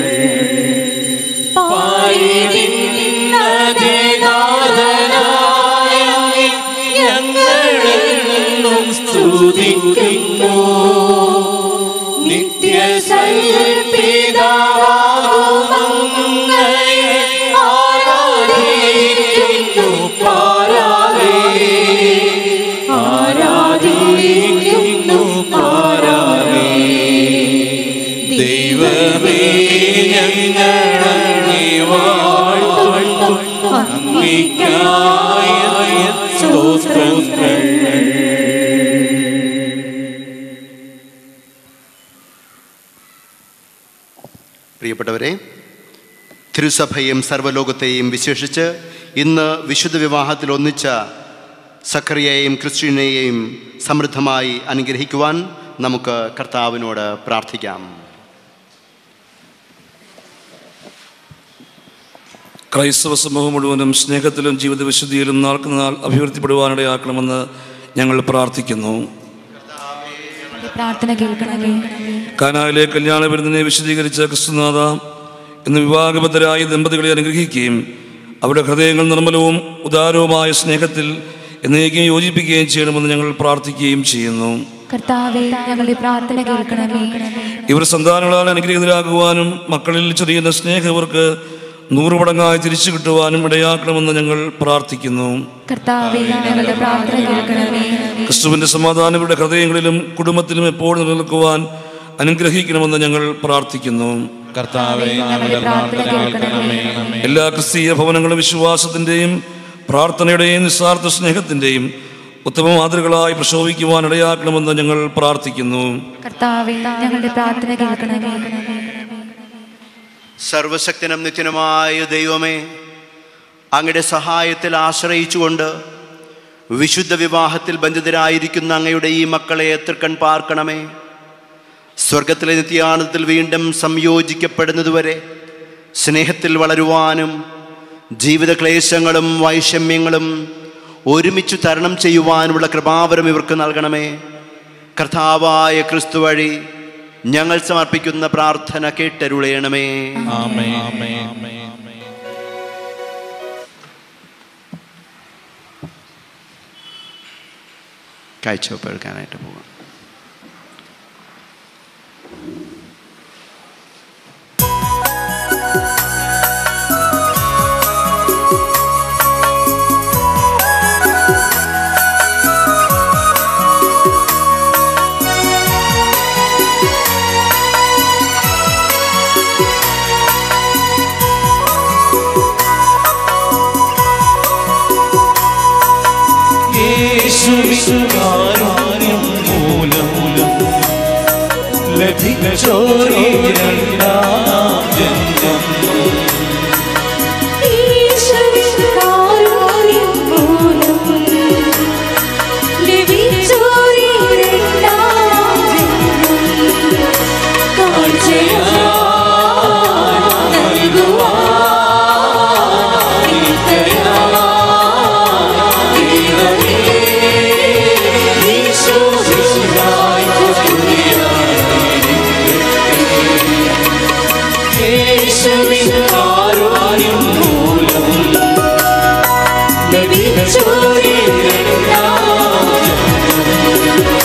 പാരിതിന്നതനായ അങ്ങേ ഞങ്ങളെന്നും സ്തുതിക്കുന്നു നിത്യസൽപിതാവാകുമങ്ങയെ ആരാധിക്കുന്നു പാരാവേ ആരാധിക്കുന്നു പാരാവേ ദൈവമേ ഞങ്ങളങ്ങേ വാഴ്ത്തുന്നു അങ്ങേയ്ക്കായ സ്തോത്രങ്ങൾ പ്രിയപ്പെട്ടവരെ തിരുസഭയും സർവ്വലോകത്തെയും വിശേഷിച്ച് ഇന്ന് വിശുദ്ധ വിവാഹത്തിൽ ഒന്നിച്ച സക്കറിയെയും ക്രിസ്ത്യനെയും സമൃദ്ധമായി അനുഗ്രഹിക്കുവാൻ നമുക്ക് കർത്താവിനോട് പ്രാർത്ഥിക്കാം ക്രൈസ്തവ സമൂഹം മുഴുവനും സ്നേഹത്തിലും ജീവിത വിശുദ്ധിയിലും നാൾക്ക് നാൾ അഭിവൃദ്ധിപ്പെടുവാനിടയാക്കണമെന്ന് ഞങ്ങൾ പ്രാർത്ഥിക്കുന്നു പ്രാർത്ഥന കേൾക്കണമേ കാനായിലെ കല്യാണ വിരുന്നിനെ വിശദീകരിച്ച ക്രിസ്തുനാഥ ഇന്ന് വിവാഹബദ്ധരായ ദമ്പതികളെ അനുഗ്രഹിക്കുകയും അവരുടെ ഹൃദയങ്ങൾ നിർമ്മലവും ഉദാരവുമായ സ്നേഹത്തിൽ എന്നേക്കും യോജിപ്പിക്കുകയും ചെയ്യണമെന്ന് ഞങ്ങൾ പ്രാർത്ഥിക്കുകയും ചെയ്യുന്നു കർത്താവെ ഞങ്ങളുടെ പ്രാർത്ഥന കേൾക്കണമേ ഇവർ സന്താനങ്ങളാൽ അനുഗ്രഹീതരാകുവാനും മക്കളിൽ ചെറിയുന്ന സ്നേഹം ഇവർക്ക് നൂറുമടങ്ങായി തിരിച്ചു കിട്ടുവാനും ഇടയാക്കണമെന്ന് ഞങ്ങൾ പ്രാർത്ഥിക്കുന്നു കർത്താവെ ഞങ്ങളുടെ പ്രാർത്ഥന കേൾക്കണമേ ക്രിസ്തുവിന്റെ സമാധാനം ഇവരുടെ ഹൃദയങ്ങളിലും കുടുംബത്തിലും എപ്പോഴും നിലനിൽക്കുവാൻ അനുഗ്രഹിക്കണമെന്ന് ഞങ്ങൾ പ്രാർത്ഥിക്കുന്നു കർത്താവെ ഞങ്ങളുടെ പ്രാർത്ഥന കേൾക്കണമേ എല്ലാ ക്രിസ്തീയ ഭവനങ്ങളും വിശ്വാസത്തിൻ്റെയും പ്രാർത്ഥനയുടെയും നിസ്വാർത്ഥ സ്നേഹത്തിൻ്റെയും ഉത്തമ മാതൃകളായി പ്രശോഭിക്കുവാൻ ഇടയാക്കണമെന്ന് ഞങ്ങൾ പ്രാർത്ഥിക്കുന്നു കർത്താവെ ഞങ്ങളുടെ പ്രാർത്ഥന കേൾക്കണമേ സർവശക്തനും നിത്യനുമായ ദൈവമേ അങ്ങയുടെ സഹായത്തിൽ ആശ്രയിച്ചുകൊണ്ട് വിശുദ്ധ വിവാഹത്തിൽ ബന്ധിതരായിരിക്കുന്ന അങ്ങയുടെ ഈ മക്കളെ എത്തിർക്കൺ പാർക്കണമേ സ്വർഗത്തിലെ നിത്യാനന്ദത്തിൽ വീണ്ടും സംയോജിക്കപ്പെടുന്നതുവരെ സ്നേഹത്തിൽ വളരുവാനും ജീവിത ക്ലേശങ്ങളും വൈഷമ്യങ്ങളും ഒരുമിച്ച് തരണം ചെയ്യുവാനുമുള്ള കൃപാവരം ഇവർക്ക് നൽകണമേ കർത്താവായ ക്രിസ്തു വഴി ഞങ്ങൾ സമർപ്പിക്കുന്ന പ്രാർത്ഥന കേട്ടരുളയണമേ ആമേ ആമേ ആമേ കാഴ്ചവെപ്പ് എടുക്കാനായിട്ട് പോകാം ും ലഭിച്ചോരീ രണ്ടാം ജന്മം യേശുവിൻ കാരുണ്യം മൂലം ലഭിച്ചോരീ രണ്ടാം ജന്മം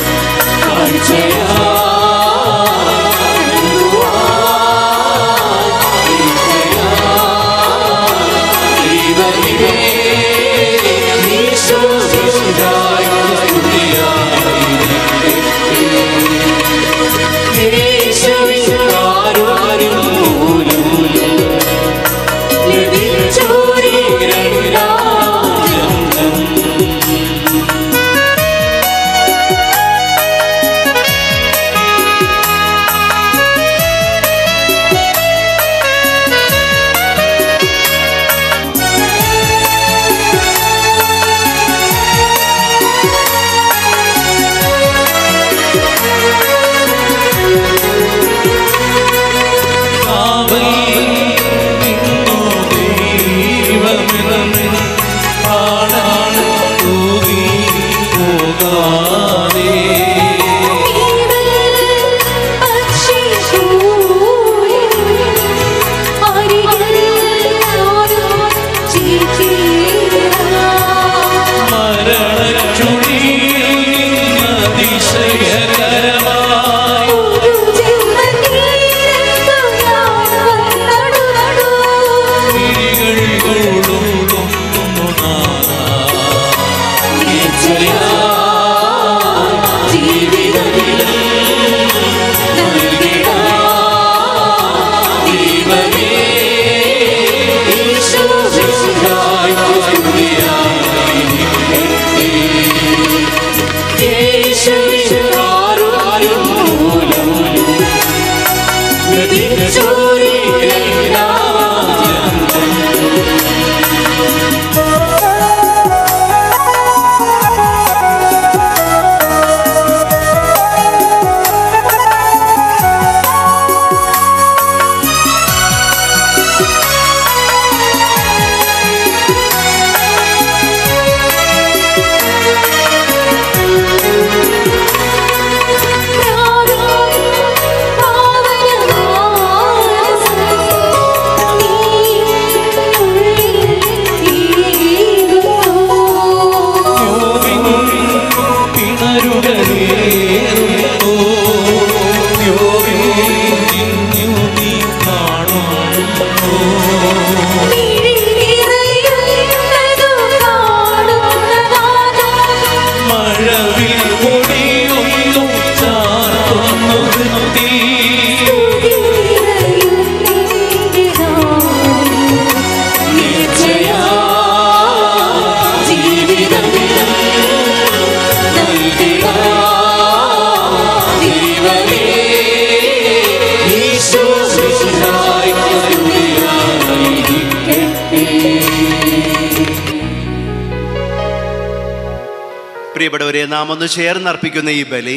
പ്രിയപ്പെട്ടവരെ നാം ഒന്ന് ചേർന്നർപ്പിക്കുന്ന ഈ ബലി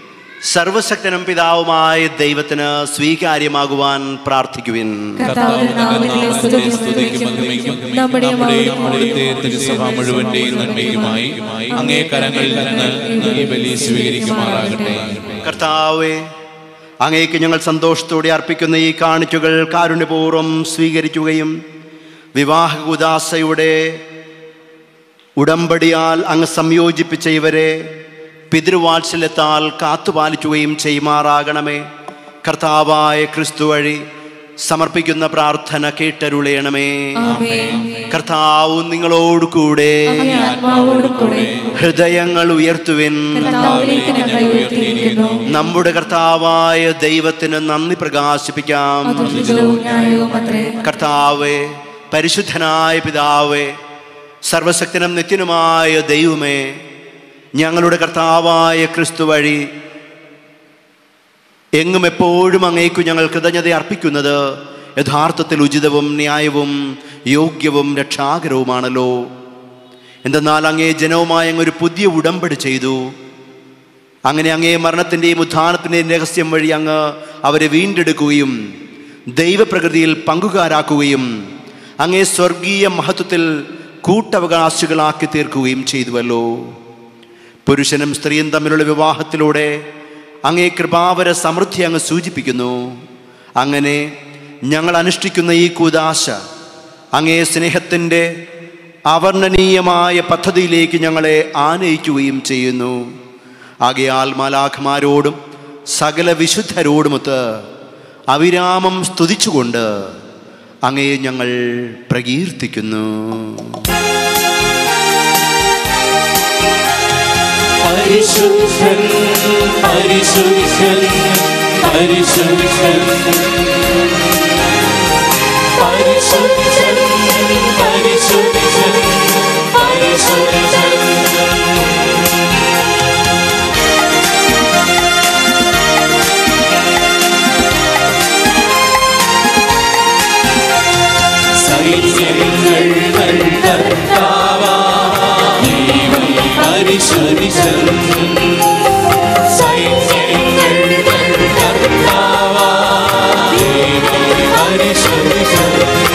സർവശക്തനും പിതാവുമായ ദൈവത്തിന് സ്വീകാര്യമാകുവാൻ പ്രാർത്ഥിക്കുവിൻ കർത്താവിന്റെ നാമത്തിലെ സ്തുതിയും സ്തുതിക്കും നമ്മുടെ അവിടുത്തെ തിരുസഭ മുഴുവന്റെയും നന്മയുമായി അങ്ങേ കരങ്ങളിൽ നിന്ന് ഈ ബലി സ്വീകരിക്കുമാറാകട്ടെ കർത്താവെ അങ്ങേക്ക് ഞങ്ങൾ സന്തോഷത്തോടെ അർപ്പിക്കുന്ന ഈ കാണിച്ചുകൾ കാരുണ്യപൂർവ്വം സ്വീകരിക്കുകയും വിവാഹ ഉദാസയുടെ ഉടമ്പടിയാൽ അങ്ങ് സംയോജിപ്പിച്ച ഇവരെ പിതൃവാത്സല്യത്താൽ കാത്തുപാലിക്കുകയും ചെയ്യുമാറാകണമേ കർത്താവായ ക്രിസ്തു വഴി സമർപ്പിക്കുന്ന പ്രാർത്ഥന കേട്ടരുളയണമേ കർത്താവ് നിങ്ങളോട് കൂടെ അങ്ങേ ആത്മാവോടും കൂടെ ഹൃദയങ്ങൾ ഉയർത്തുവിൻ കർത്താവിലേക്ക് ഞങ്ങൾ ഉയർത്തിയിരിക്കുന്നു നമ്മുടെ കർത്താവായ ദൈവത്തിന് നന്ദി പ്രകാശിപ്പിക്കാം അത് ഉചിതവും ന്യായവും അത്രേ കർത്താവെ പരിശുദ്ധനായ പിതാവേ സർവശക്തനും നിത്യനുമായ ദൈവമേ ഞങ്ങളുടെ കർത്താവായ ക്രിസ്തു വഴി എങ്ങും എപ്പോഴും അങ്ങേക്കു ഞങ്ങൾ കൃതജ്ഞത അർപ്പിക്കുന്നത് യഥാർത്ഥത്തിൽ ഉചിതവും ന്യായവും യോഗ്യവും രക്ഷാകരവുമാണല്ലോ എന്തെന്നാൽ അങ്ങേ ജനവുമായി അങ്ങ് ഒരു പുതിയ ഉടമ്പടി ചെയ്തു അങ്ങനെ അങ്ങേ മരണത്തിൻ്റെയും ഉത്ഥാനത്തിൻ്റെയും രഹസ്യം വഴി അങ്ങ് അവരെ വീണ്ടെടുക്കുകയും ദൈവപ്രകൃതിയിൽ പങ്കുകാരാക്കുകയും അങ്ങേ സ്വർഗീയ മഹത്വത്തിൽ കൂട്ടവകാശികളാക്കി തീർക്കുകയും ചെയ്തുവല്ലോ പുരുഷനും സ്ത്രീയും തമ്മിലുള്ള വിവാഹത്തിലൂടെ അങ്ങേ കൃപാവര സമൃദ്ധി അങ്ങ് സൂചിപ്പിക്കുന്നു അങ്ങനെ ഞങ്ങൾ അനുഷ്ഠിക്കുന്ന ഈ കൂതാശ അങ്ങേ സ്നേഹത്തിൻ്റെ അവർണ്ണനീയമായ പദ്ധതിയിലേക്ക് ഞങ്ങളെ ആനയിക്കുകയും ചെയ്യുന്നു ആകയാൽ മാലാഖമാരോടും സകല വിശുദ്ധരോടുമൊത്ത് അവിരാമം സ്തുതിച്ചുകൊണ്ട് അങ്ങയെ ഞങ്ങൾ പ്രകീർത്തിക്കുന്നു പരിശുദ്ധൻ പരിശുദ്ധൻ പരിശുദ്ധൻ പരിശുദ്ധൻ പരിശുദ്ധൻ പരിശുദ്ധൻ സൈന്യങ്ങൾ തൻ കർത്താവാ ദൈവം പരിശുദ്ധൻ സൈന്യങ്ങൾ തൻ കർത്താവാ ദൈവം പരിശുദ്ധൻ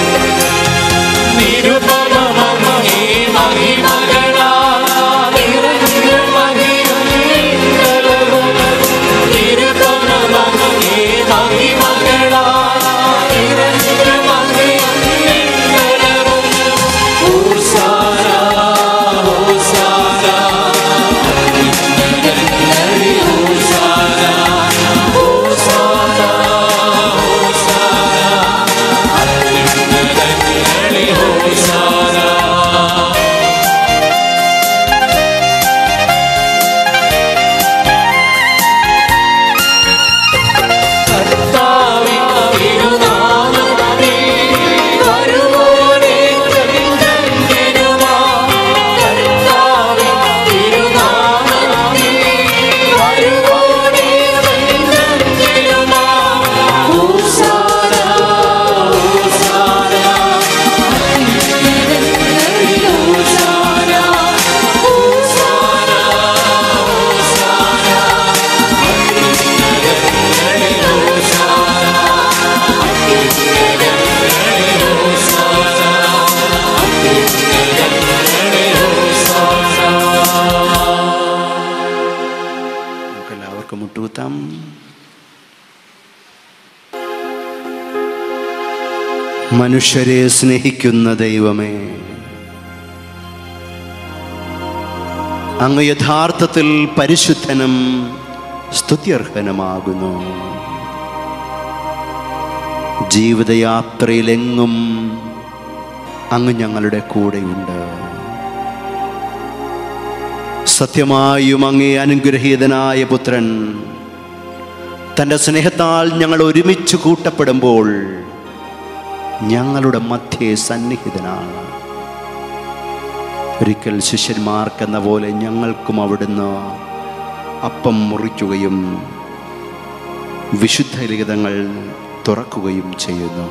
നിരുപമമങ്ങേ മഹിമകളാ നിറഞ്ഞ മഹിയും നിങ്ങളവും നിരുപമമങ്ങേ മഹിമകളാ നിറഞ്ഞ മഹിയും നിങ്ങളവും ഹോസാന ഹോസാന അത്യുന്നതങ്ങളിൽ ഹോസാന ഹോസാന ഹോസാന അത്യുന്നതങ്ങളിൽ ഹോസാന കർത്താവിൻ തിരുനാമത്തിൽ വരുവോനെ ധന്യനുമാ. കർത്താവിൻ തിരുനാമത്തിൽ വരുവോനെ ധന്യനുമാ. ഹോസാന, ഹോസാന, അത്യുന്നതങ്ങളിൽ ഹോസാന, ഹോസാന, ഹോസാന, അത്യുന്നതങ്ങളിൽ ഹോസാന, അത്യുന്നതങ്ങളിൽ ഹോസാന, അത്യുന്നതങ്ങളിൽ ഹോസാന. നമുക്കെല്ലാവർക്കും മുട്ടുകുത്താം മനുഷ്യരെ സ്നേഹിക്കുന്ന ദൈവമേ അങ്ങ് യഥാർത്ഥത്തിൽ പരിശുദ്ധനും സ്തുത്യർഹനുമാകുന്നു ജീവിതയാത്രയിലെങ്ങും അങ്ങ് ഞങ്ങളുടെ കൂടെയുണ്ട് സത്യമായും അങ്ങേ അനുഗ്രഹീതനായ പുത്രൻ തൻ്റെ സ്നേഹത്താൽ ഞങ്ങൾ ഒരുമിച്ച് കൂട്ടപ്പെടുമ്പോൾ ഞങ്ങളുടെ മധ്യേ സന്നിഹിതനാണ് ഒരിക്കൽ ശിഷ്യന്മാർക്കെന്ന പോലെ ഞങ്ങൾക്കും അവിടുന്ന് അപ്പം മുറിക്കുകയും വിശുദ്ധ ലിഖിതങ്ങൾ തുറക്കുകയും ചെയ്യുന്നു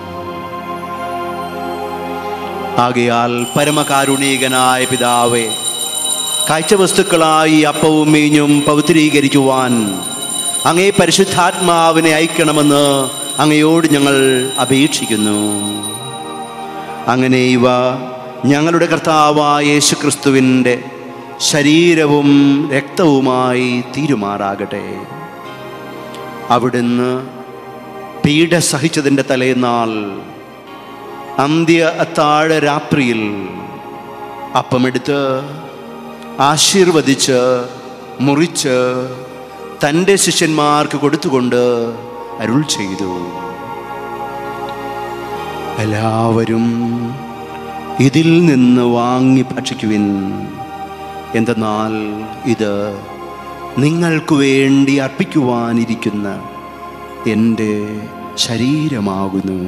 ആകയാൽ പരമകാരുണീകനായ പിതാവേ കാഴ്ചവസ്തുക്കളായി അപ്പവും മീഞ്ഞും പവിത്രീകരിക്കുവാൻ അങ്ങേ പരിശുദ്ധാത്മാവിനെ അയക്കണമെന്ന് അങ്ങയോട് ഞങ്ങൾ അപേക്ഷിക്കുന്നു അങ്ങനെ ഇവ ഞങ്ങളുടെ കർത്താവായ യേശുക്രിസ്തുവിൻ്റെ ശരീരവും രക്തവുമായി തീരുമാറാകട്ടെ അവിടുന്ന് പീഡ സഹിച്ചതിൻ്റെ തലേന്നാൾ അന്ത്യ അത്താഴ രാത്രിയിൽ അപ്പമെടുത്ത് ആശീർവദിച്ച് മുറിച്ച് തൻ്റെ ശിഷ്യന്മാർക്ക് കൊടുത്തുകൊണ്ട് അരുൾ ചെയ്തു എല്ലാവരും ഇതിൽ നിന്ന് വാങ്ങി ഭക്ഷിക്കുവിൻ എന്തെന്നാൽ ഇത് നിങ്ങൾക്ക് വേണ്ടി അർപ്പിക്കുവാനിരിക്കുന്ന എൻ്റെ ശരീരമാകുന്നു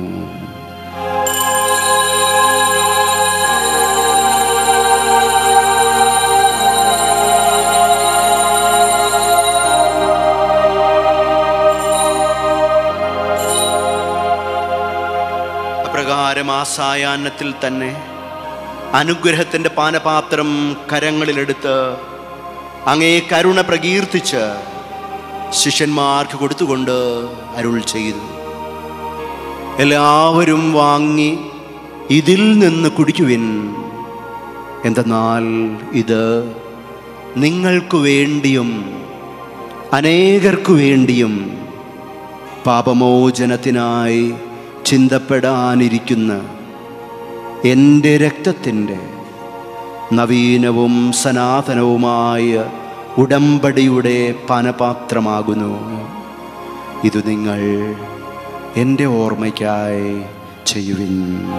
പാതിരമാസായാന്നത്തിൽ തന്നെ അനുഗ്രഹത്തിൻ്റെ പാനപാത്രം കരങ്ങളിലെടുത്ത് അങ്ങേ കരുണ പ്രകീർത്തിച്ച് ശിഷ്യന്മാർക്ക് കൊടുത്തുകൊണ്ട് അരുൾ ചെയ്തു എല്ലാവരും വാങ്ങി ഇതിൽ നിന്ന് കുടിക്കുവിൻ എന്തെന്നാൽ ഇത് നിങ്ങൾക്കു വേണ്ടിയും അനേകർക്കു വേണ്ടിയും പാപമോചനത്തിനായി ചിന്തപ്പെടാനിരിക്കുന്ന എൻ്റെ രക്തത്തിൻ്റെ നവീനവും സനാതനവുമായ ഉടമ്പടിയുടെ പാനപാത്രമാകുന്നു ഇത് നിങ്ങൾ എൻ്റെ ഓർമ്മയ്ക്കായി ചെയ്യുവിൻ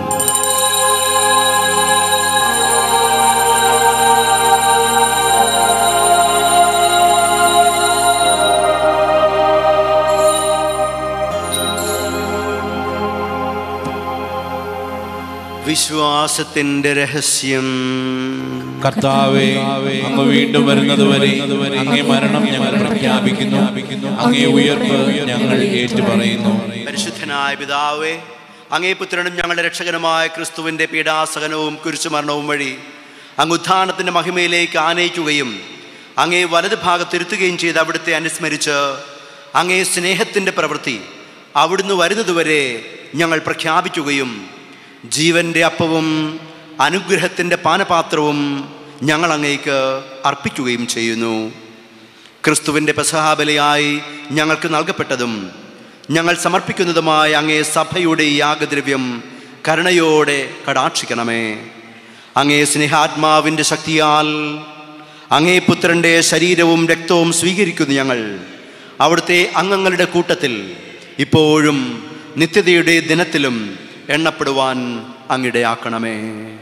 വിശ്വാസത്തിൻ്റെ രഹസ്യം കർത്താവെ അങ്ങ് വീണ്ടും വരുന്നതുവരെ അങ്ങേ മരണം ഞങ്ങൾ പ്രഖ്യാപിക്കുന്നു അങ്ങേ ഉയർപ്പ് ഞങ്ങൾ ഏറ്റുപറയുന്നു പരിശുദ്ധനായ പിതാവേ അങ്ങേ പുത്രനും ഞങ്ങളുടെ രക്ഷകനുമായ ക്രിസ്തുവിൻ്റെ പീഡാസഹനവും കുരിശുമരണവും വഴി അങ്ങ് ഉത്ഥാനത്തിൻ്റെ മഹിമയിലേക്ക് ആനയിക്കുകയും അങ്ങേ വലത് ഭാഗത്തിരുത്തുകയും ചെയ്ത് അവിടുത്തെ അനുസ്മരിച്ച് അങ്ങേ സ്നേഹത്തിൻ്റെ പ്രവൃത്തി അവിടുന്ന് വരുന്നതുവരെ ഞങ്ങൾ പ്രഖ്യാപിക്കുകയും ജീവൻ്റെ അപ്പവും അനുഗ്രഹത്തിൻ്റെ പാനപാത്രവും ഞങ്ങൾ അങ്ങേക്ക് അർപ്പിക്കുകയും ചെയ്യുന്നു ക്രിസ്തുവിൻ്റെ പെസഹാബലിയായി ഞങ്ങൾക്ക് നൽകപ്പെട്ടതും ഞങ്ങൾ സമർപ്പിക്കുന്നതുമായ അങ്ങേ സഭയുടെ ഈ യാഗദ്രവ്യം കരുണയോടെ കടാക്ഷിക്കണമേ അങ്ങേ സ്നേഹാത്മാവിൻ്റെ ശക്തിയാൽ അങ്ങേ പുത്രൻ്റെ ശരീരവും രക്തവും സ്വീകരിക്കുന്നു ഞങ്ങൾ അവിടുത്തെ അംഗങ്ങളുടെ കൂട്ടത്തിൽ ഇപ്പോഴും നിത്യതയുടെ ദിനത്തിലും എണ്ണപ്പെടുവാൻ അങ്ങിടയാക്കണമേ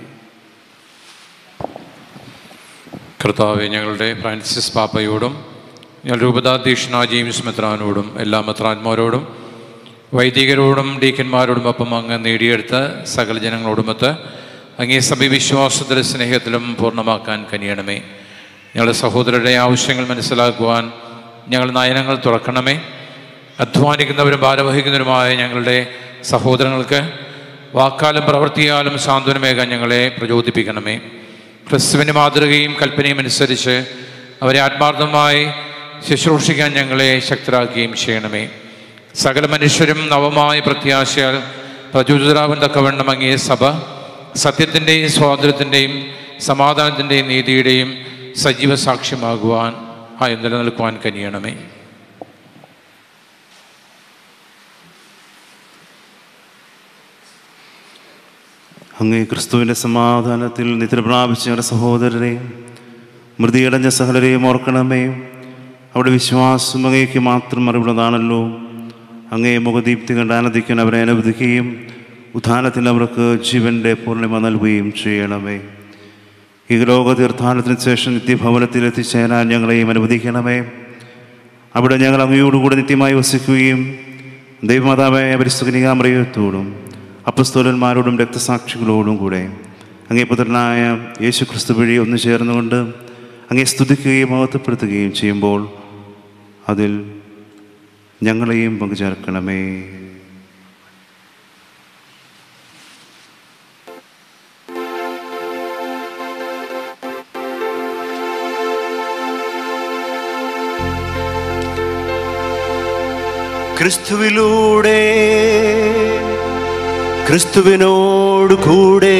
കർത്താവെ ഞങ്ങളുടെ ഫ്രാൻസിസ് പാപ്പയോടും ഞങ്ങൾ രൂപതാധ്യക്ഷനായ ജെയിംസ് മെത്രാനോടും എല്ലാ മെത്രാന്മാരോടും വൈദികരോടും ഡീക്കന്മാരോടും ഒപ്പം അങ്ങ് നേടിയെടുത്ത സകല ജനങ്ങളോടുമൊത്ത് അങ്ങേ സഭ വിശ്വാസത്തിലും സ്നേഹത്തിലും പൂർണ്ണമാക്കാൻ കനിയണമേ ഞങ്ങളുടെ സഹോദരരുടെ ആവശ്യങ്ങൾ മനസ്സിലാക്കുവാൻ ഞങ്ങൾ നയനങ്ങൾ തുറക്കണമേ അധ്വാനിക്കുന്നവരും ഭാരവഹിക്കുന്നവരുമായ ഞങ്ങളുടെ സഹോദരങ്ങൾക്ക് വാക്കാലും പ്രവൃത്തിയാലും സാന്ത്വനമേകാൻ ഞങ്ങളെ പ്രചോദിപ്പിക്കണമേ ക്രിസ്തുവിൻ്റെ മാതൃകയും കൽപ്പനയും അനുസരിച്ച് അവരെ ആത്മാർത്ഥമായി ശുശ്രൂഷിക്കാൻ ഞങ്ങളെ ശക്തരാക്കുകയും ചെയ്യണമേ സകല മനുഷ്യരും നവമായ പ്രത്യാശയാൽ പ്രചോദിതരാകും തക്കവണ്ണം അങ്ങേ സഭ സത്യത്തിൻ്റെയും സ്വാതന്ത്ര്യത്തിൻ്റെയും സമാധാനത്തിൻ്റെയും നീതിയുടെയും സജീവ സാക്ഷ്യമാകുവാൻ ആയി നിലനിൽക്കുവാൻ കനിയണമേ അങ്ങേ ക്രിസ്തുവിൻ്റെ സമാധാനത്തിൽ നിദ്ര പ്രാപിച്ച ഞങ്ങളുടെ സഹോദരരെയും മൃതിയടഞ്ഞ സഹലരെയും ഓർക്കണമേ അവിടെ വിശ്വാസം അങ്ങേക്ക് മാത്രം അറിവുള്ളതാണല്ലോ അങ്ങേ മുഖദീപ്തി കണ്ട് ആനന്ദിക്കാൻ അവരെ അനുവദിക്കുകയും ഉത്ഥാനത്തിൽ അവർക്ക് ജീവൻ്റെ പൂർണ്ണിമ നൽകുകയും ചെയ്യണമേ ഈ ലോക തീർത്ഥാനത്തിന് ശേഷം നിത്യഭവനത്തിൽ എത്തിച്ചേരാൻ ഞങ്ങളെയും അനുവദിക്കണമേ അവിടെ ഞങ്ങൾ അങ്ങയോടുകൂടെ നിത്യമായി വസിക്കുകയും ദൈവമാതാവായ പരിസ്ഥിതികാമറിയത്തോടും അപ്പസ്തോലന്മാരോടും രക്തസാക്ഷികളോടും കൂടെ അങ്ങേ പുത്രനായ യേശു ക്രിസ്തു വഴി ഒന്നു ചേർന്നുകൊണ്ട് അങ്ങേ സ്തുതിക്കുകയും മഹത്വപ്പെടുത്തുകയും ചെയ്യുമ്പോൾ അതിൽ ഞങ്ങളെയും പങ്കുചേർക്കണമേ ക്രിസ്തുവിലൂടെ ക്രിസ്തുവിനോട് കൂടെ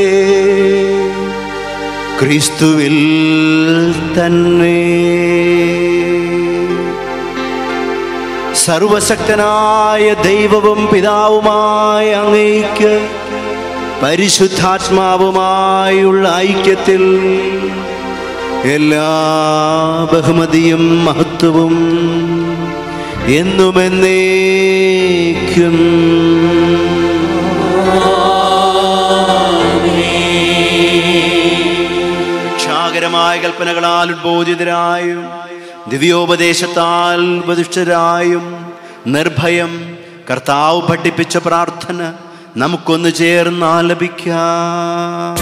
ക്രിസ്തുവിൽ തന്നെ സർവശക്തനായ ദൈവവും പിതാവുമായ അങ്ങേക്ക് പരിശുദ്ധാത്മാവുമായുള്ള ഐക്യത്തിൽ എല്ലാ ബഹുമതിയും മഹത്വവും എന്നുമെന്നേക്കും രക്ഷാകരമായ കൽപ്പനകളാൽ ഉദ്ബോധിതരായും ദിവ്യോപദേശത്താൽ ഉപദിഷ്ടരായും നിർഭയം കർത്താവ് പഠിപ്പിച്ച പ്രാർത്ഥന നമുക്കൊന്ന് ചേർന്ന് ആലപിക്കാം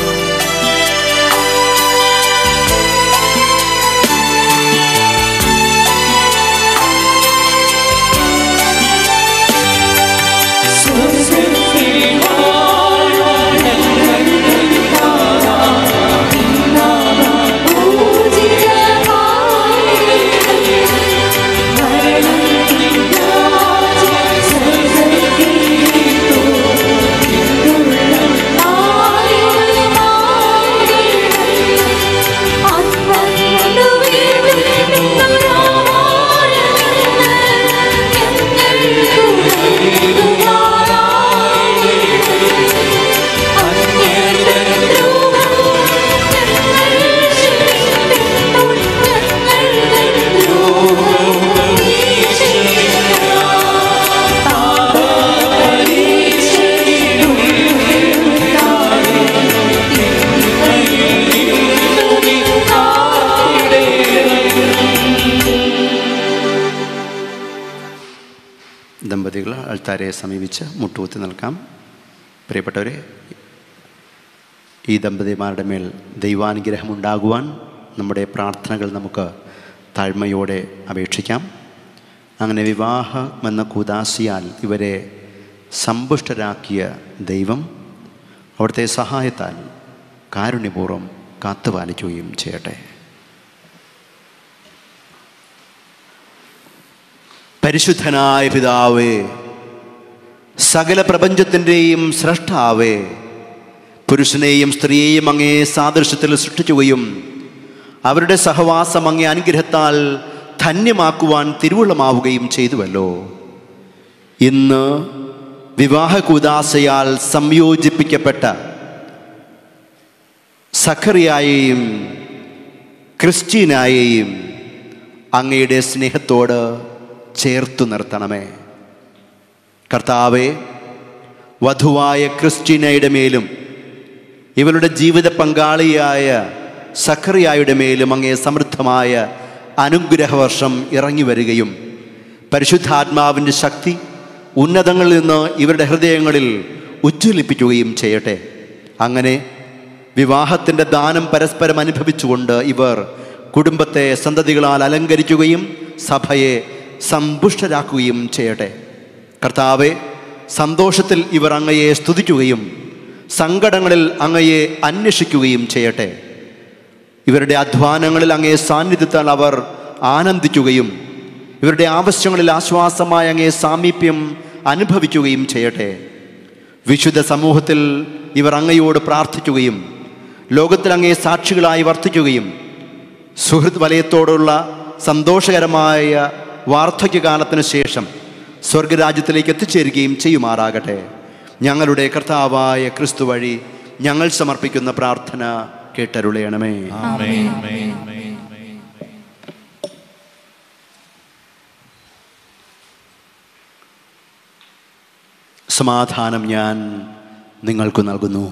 സ്വർഗ്ഗത്തിൽ വാഴും ദമ്പതികൾ അൾത്താരെ സമീപിച്ച് മുട്ടുകുത്തി നിൽക്കാം പ്രിയപ്പെട്ടവരെ ഈ ദമ്പതിമാരുടെ മേൽ ദൈവാനുഗ്രഹം ഉണ്ടാകുവാൻ നമ്മുടെ പ്രാർത്ഥനകൾ നമുക്ക് താഴ്മയോടെ അപേക്ഷിക്കാം അങ്ങനെ വിവാഹം എന്ന കൂതാശിയാൽ ഇവരെ സമ്പുഷ്ടരാക്കിയ ദൈവം അവിടുത്തെ സഹായത്താൽ കാരുണ്യപൂർവ്വം കാത്തുപാലിക്കുകയും ചെയ്യട്ടെ പരിശുദ്ധനായ പിതാവേ സകല പ്രപഞ്ചത്തിൻ്റെയും സ്രഷ്ടാവേ പുരുഷനെയും സ്ത്രീയെയും അങ്ങേ സാദൃശ്യത്തിൽ സൃഷ്ടിക്കുകയും അവരുടെ സഹവാസം അങ്ങേ അനുഗ്രഹത്താൽ ധന്യമാക്കുവാൻ തിരുവുള്ളമാവുകയും ചെയ്തുവല്ലോ ഇന്ന് വിവാഹ കൂതാശയാൽ സംയോജിപ്പിക്കപ്പെട്ട സഖറിയായെയും ക്രിസ്റ്റീനായെയും അങ്ങയുടെ സ്നേഹത്തോട് ചേർത്തു നിർത്തണമേ കർത്താവെ വധുവായ ക്രിസ്റ്റീനയുടെ മേലും ഇവളുടെ ജീവിത പങ്കാളിയായ സഖറിയായുടെ മേലും അങ്ങേ സമൃദ്ധമായ അനുഗ്രഹവർഷം ഇറങ്ങി വരികയും പരിശുദ്ധാത്മാവിൻ്റെ ശക്തി ഉന്നതങ്ങളിൽ നിന്ന് ഇവരുടെ ഹൃദയങ്ങളിൽ ഉജ്ജ്വലിപ്പിക്കുകയും ചെയ്യട്ടെ അങ്ങനെ വിവാഹത്തിൻ്റെ ദാനം പരസ്പരം അനുഭവിച്ചുകൊണ്ട് ഇവർ കുടുംബത്തെ സന്തതികളാൽ അലങ്കരിക്കുകയും സഭയെ സമ്പുഷ്ടരാക്കുകയും ചെയ്യട്ടെ കർത്താവെ സന്തോഷത്തിൽ ഇവർ അങ്ങയെ സ്തുതിക്കുകയും സങ്കടങ്ങളിൽ അങ്ങയെ അന്വേഷിക്കുകയും ചെയ്യട്ടെ ഇവരുടെ അധ്വാനങ്ങളിൽ അങ്ങേ സാന്നിധ്യത്താൽ അവർ ആനന്ദിക്കുകയും ഇവരുടെ ആവശ്യങ്ങളിൽ ആശ്വാസമായ അങ്ങേ സാമീപ്യം അനുഭവിക്കുകയും ചെയ്യട്ടെ വിശുദ്ധ സമൂഹത്തിൽ ഇവർ അങ്ങയോട് പ്രാർത്ഥിക്കുകയും ലോകത്തിൽ അങ്ങേ സാക്ഷികളായി വർത്തിക്കുകയും സുഹൃത്ത് വലയത്തോടുള്ള സന്തോഷകരമായ വാർദ്ധക്യകാലത്തിന് ശേഷം സ്വർഗരാജ്യത്തിലേക്ക് എത്തിച്ചേരുകയും ചെയ്യുമാറാകട്ടെ ഞങ്ങളുടെ കർത്താവായ ക്രിസ്തു വഴി ഞങ്ങൾ സമർപ്പിക്കുന്ന പ്രാർത്ഥന കേട്ടരുളയണമേ സമാധാനം ഞാൻ നിങ്ങൾക്ക് നൽകുന്നു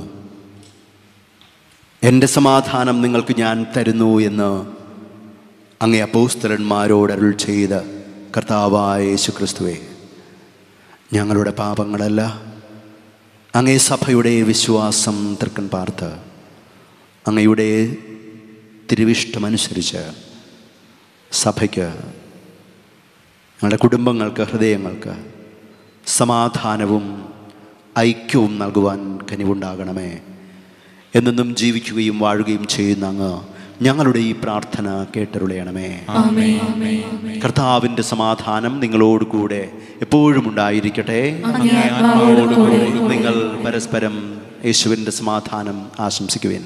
എൻ്റെ സമാധാനം നിങ്ങൾക്ക് ഞാൻ തരുന്നു എന്ന് അങ്ങേ അപ്പോസ്തലന്മാരോട് അരുൾ ചെയ്ത കർത്താവായ യേശു ക്രിസ്തുവേ ഞങ്ങളുടെ പാപങ്ങളല്ല അങ്ങേ സഭയുടെ വിശ്വാസം തൃക്കൻ പാർത്ത് അങ്ങയുടെ തിരുവിഷ്ടമനുസരിച്ച് സഭയ്ക്ക് ഞങ്ങളുടെ കുടുംബങ്ങൾക്ക് ഹൃദയങ്ങൾക്ക് സമാധാനവും ഐക്യവും നൽകുവാൻ കനിവുണ്ടാകണമേ എന്നെന്നും ജീവിക്കുകയും വാഴുകയും ചെയ്യുന്ന അങ്ങ് ഞങ്ങളുടെ ഈ പ്രാർത്ഥന കേട്ടരുളയണമേ കർത്താവിൻ്റെ സമാധാനം നിങ്ങളോട് കൂടെ എപ്പോഴും ഉണ്ടായിരിക്കട്ടെ നിങ്ങൾ പരസ്പരം യേശുവിൻ്റെ സമാധാനം ആശംസിക്കുവിൻ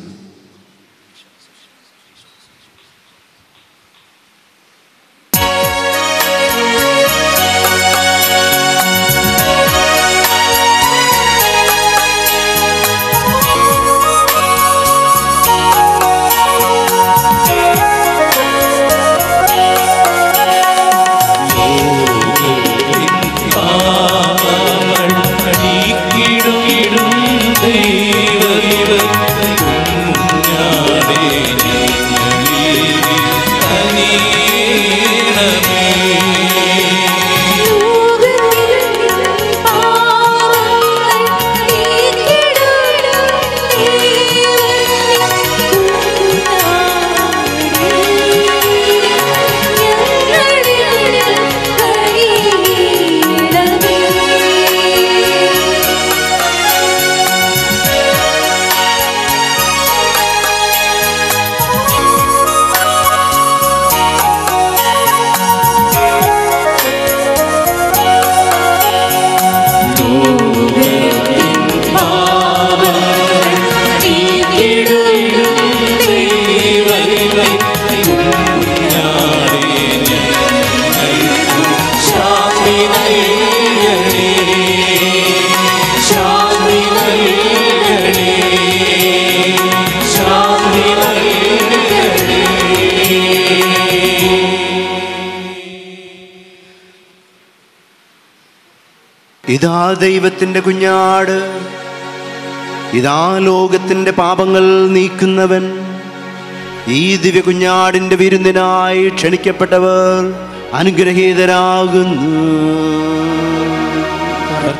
ഇതാ ദൈവത്തിൻ്റെ കുഞ്ഞാട് ഇതാ ലോകത്തിൻ്റെ പാപങ്ങൾ നീക്കുന്നവൻ ഈ ദിവ്യ കുഞ്ഞാടിൻ്റെ വിരുന്നിനായി ക്ഷണിക്കപ്പെട്ടവർ അനുഗ്രഹീതരാകുന്നു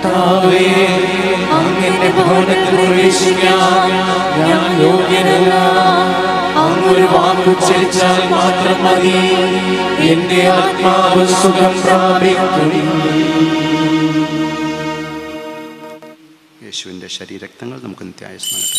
കർത്താവേ അങ്ങന്റെ ഭവനത്തിൽ പ്രവേശിക്കാൻ ഞാൻ യോഗ്യനല്ല അങ്ങൊരു വാക്കുച്ചരിച്ചാൽ മാത്രം മതി എന്റെ ആത്മാവ് സുഖം പ്രാപിക്കും യേശുവിൻ്റെ ശരീരക്തങ്ങൾ നമുക്ക് നിത്യായുസ് നൽകട്ടെ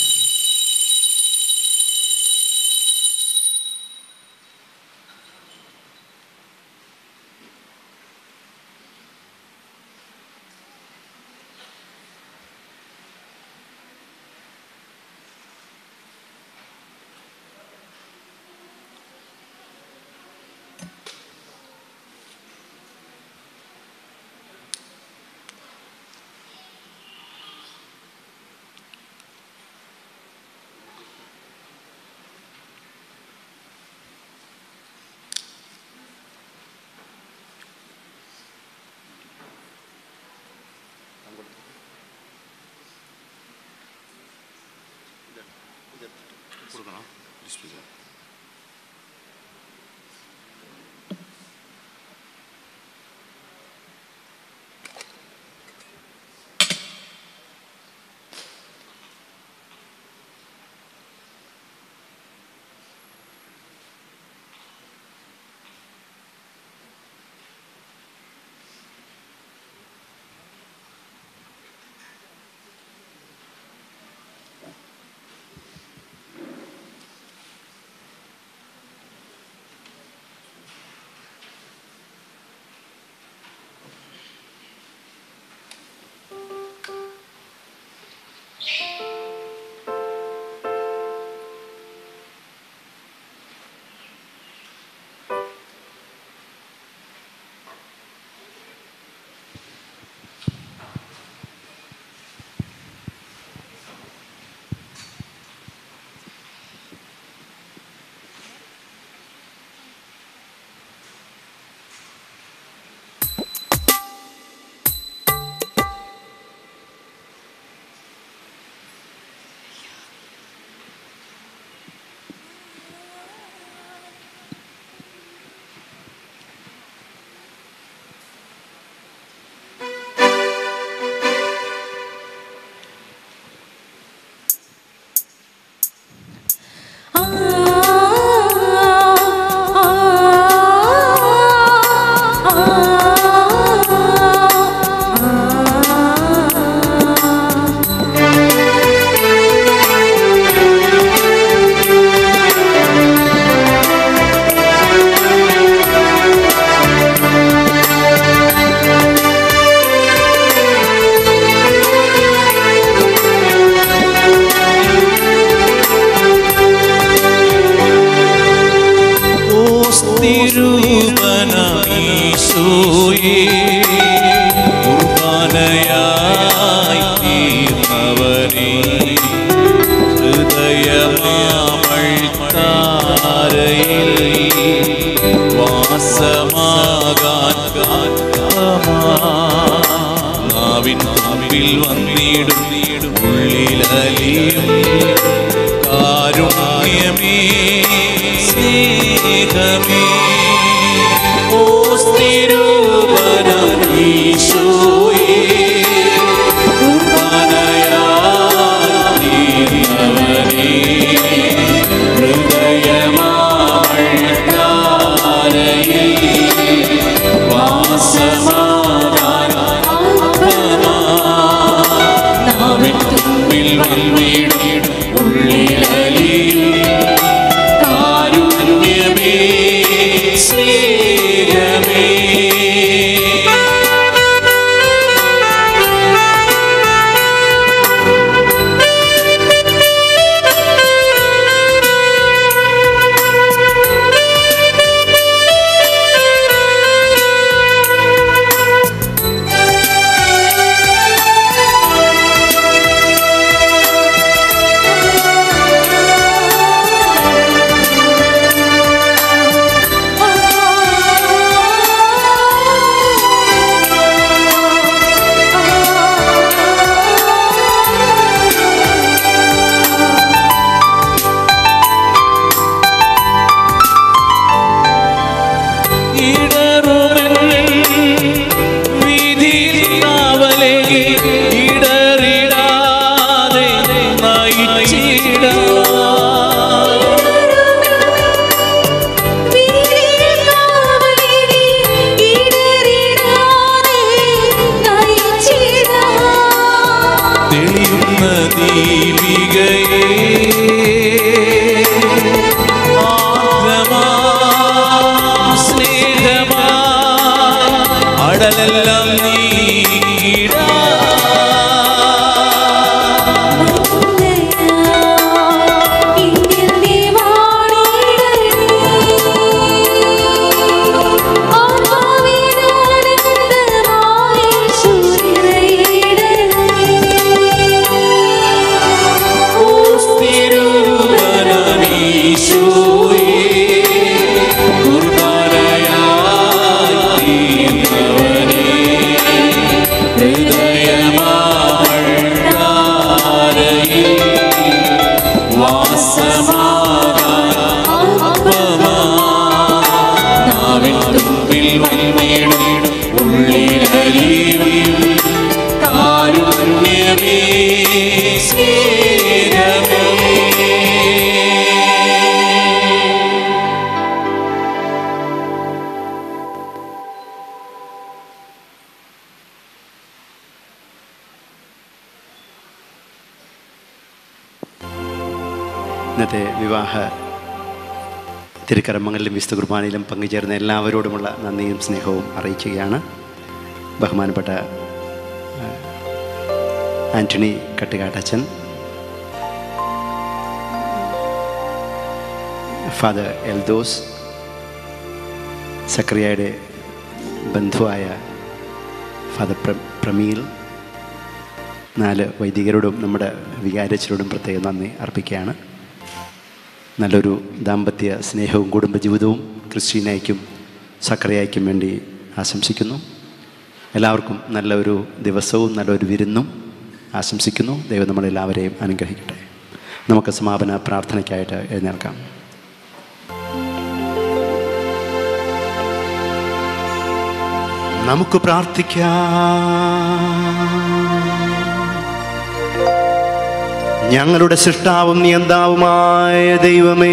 തിരുവനീശോയേ കുർബാനയായി തീർന്നവരെ ഹൃദയമാമൾത്താരയിൽ വാസമാകാൻ നാവിൻ നാവിൽ വന്നിടും ഉള്ളിലലിയും കാരുണ്യമേ സ്നേഹമേ ഓ സ്ഥിരൂപനീശോയേ കുർബാനയായി ഹൃദയമാൾക്കാരയിൽ വാസമാനാവിൻ തുമ്പിൽ വന്നിടും ഉള്ളിലലിയും കാരുണ്യമേ സ്നേഹമേ ഇടറുമെൻ വീതിയിൽ കാവലേ ഇടറിടാതെ നയിച്ചിടാം തെളിയുന്ന ദീപികയെ ആർദ്രമാ സ്നേഹമാ അടലെല്ലാം നീടാ കാരുണ്യമേ സ്നേഹമേ ഇന്നത്തെ വിവാഹ തിരുക്കർമ്മങ്ങളിലും വിശുദ്ധ കുർബാനയിലും പങ്കുചേർന്ന എല്ലാവരോടുമുള്ള നന്ദിയും സ്നേഹവും അറിയിക്കുകയാണ് ബഹുമാനപ്പെട്ട ആ, ആൻ്റണി കട്ടുകാട്ടച്ചൻ ഫാദർ എൽദോസ് സക്രിയയുടെ ബന്ധുവായ ഫാദർ പ്ര പ്രമീൽ നാല് വൈദികരോടും നമ്മുടെ വികാരച്ചരോടും പ്രത്യേകം നന്ദി അർപ്പിക്കുകയാണ് നല്ലൊരു ദാമ്പത്യ സ്നേഹവും കുടുംബജീവിതവും ക്രിസ്റ്റീനയ്ക്കും സക്രിയയ്ക്കും വേണ്ടി ആശംസിക്കുന്നു എല്ലാവർക്കും നല്ലൊരു ദിവസവും നല്ലൊരു വിരുന്നും ആശംസിക്കുന്നു ദൈവം നമ്മളെല്ലാവരെയും അനുഗ്രഹിക്കട്ടെ നമുക്ക് സമാപന പ്രാർത്ഥനയ്ക്കായിട്ട് എഴുന്നേൽക്കാം നമുക്ക് പ്രാർത്ഥിക്കാം ഞങ്ങളുടെ സൃഷ്ടാവും നിയന്താവുമായ ദൈവമേ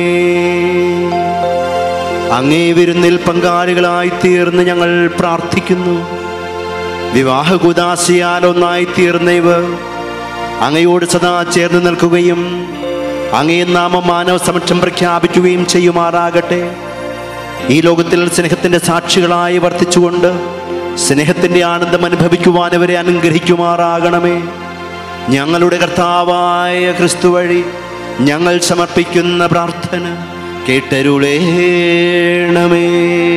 അങ്ങേ വിരുന്നിൽ പങ്കാളികളായി തീർന്ന് ഞങ്ങൾ പ്രാർത്ഥിക്കുന്നു വിവാഹകുദാശിയാൽ ഒന്നായി തീർന്ന ഇവർ അങ്ങയോട് സദാ ചേർന്ന് നിൽക്കുകയും അങ്ങേ നാമം മാനവ സമക്ഷം പ്രഖ്യാപിക്കുകയും ചെയ്യുമാറാകട്ടെ ഈ ലോകത്തിൽ സ്നേഹത്തിന്റെ സാക്ഷികളായി വർത്തിച്ചുകൊണ്ട് സ്നേഹത്തിന്റെ ആനന്ദം അനുഭവിക്കുവാൻ അവരെ അനുഗ്രഹിക്കുമാറാകണമേ ഞങ്ങളുടെ കർത്താവായ ക്രിസ്തു വഴി ഞങ്ങൾ സമർപ്പിക്കുന്ന പ്രാർത്ഥന കേട്ടരുളേണമേ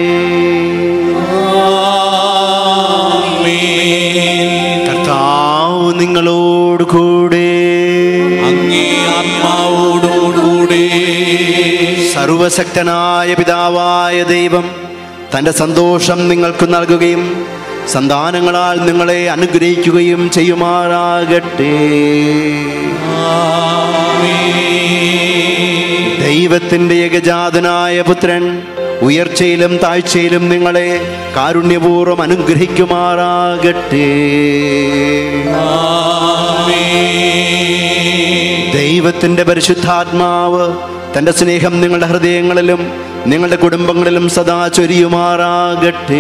കർത്താവ് നിങ്ങളോട് കൂടെ അങ്ങേ ആത്മാവോടുകൂടെ സർവശക്തനായ പിതാവായ ദൈവം തൻ്റെ സന്തോഷം നിങ്ങൾക്ക് നൽകുകയും സന്താനങ്ങളാൽ നിങ്ങളെ അനുഗ്രഹിക്കുകയും ചെയ്യുമാറാകട്ടെ ദൈവത്തിൻ്റെ ഏകജാതനായ പുത്രൻ ഉയർച്ചയിലും താഴ്ചയിലും നിങ്ങളെ കാരുണ്യപൂർവ്വം അനുഗ്രഹിക്കുമാറാകട്ടെ ദൈവത്തിൻ്റെ പരിശുദ്ധാത്മാവ് തൻ്റെ സ്നേഹം നിങ്ങളുടെ ഹൃദയങ്ങളിലും നിങ്ങളുടെ കുടുംബങ്ങളിലും സദാ ചൊരിയുമാറാകട്ടെ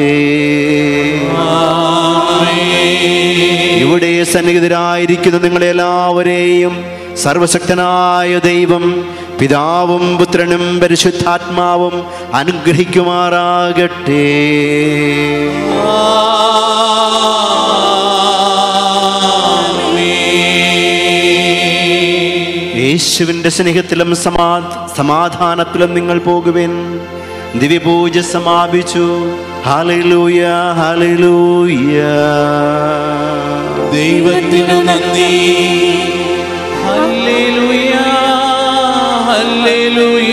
ഇവിടെ സന്നിഹിതരായിരിക്കുന്ന നിങ്ങളെല്ലാവരെയും സർവശക്തനായ ദൈവം പിതാവും പുത്രനും പരിശുദ്ധാത്മാവും അനുഗ്രഹിക്കുമാറാകട്ടെ യേശുവിൻ്റെ സ്നേഹത്തിലും സമാ സമാധാനത്തിലും നിങ്ങൾ പോകുവിൻ ദിവ്യപൂജ സമാപിച്ചു ഹാലലൂയ ഹാലലൂയ ദൈവത്തിനു നന്ദി ഹല്ലേലൂയ ഹല്ലേലൂയ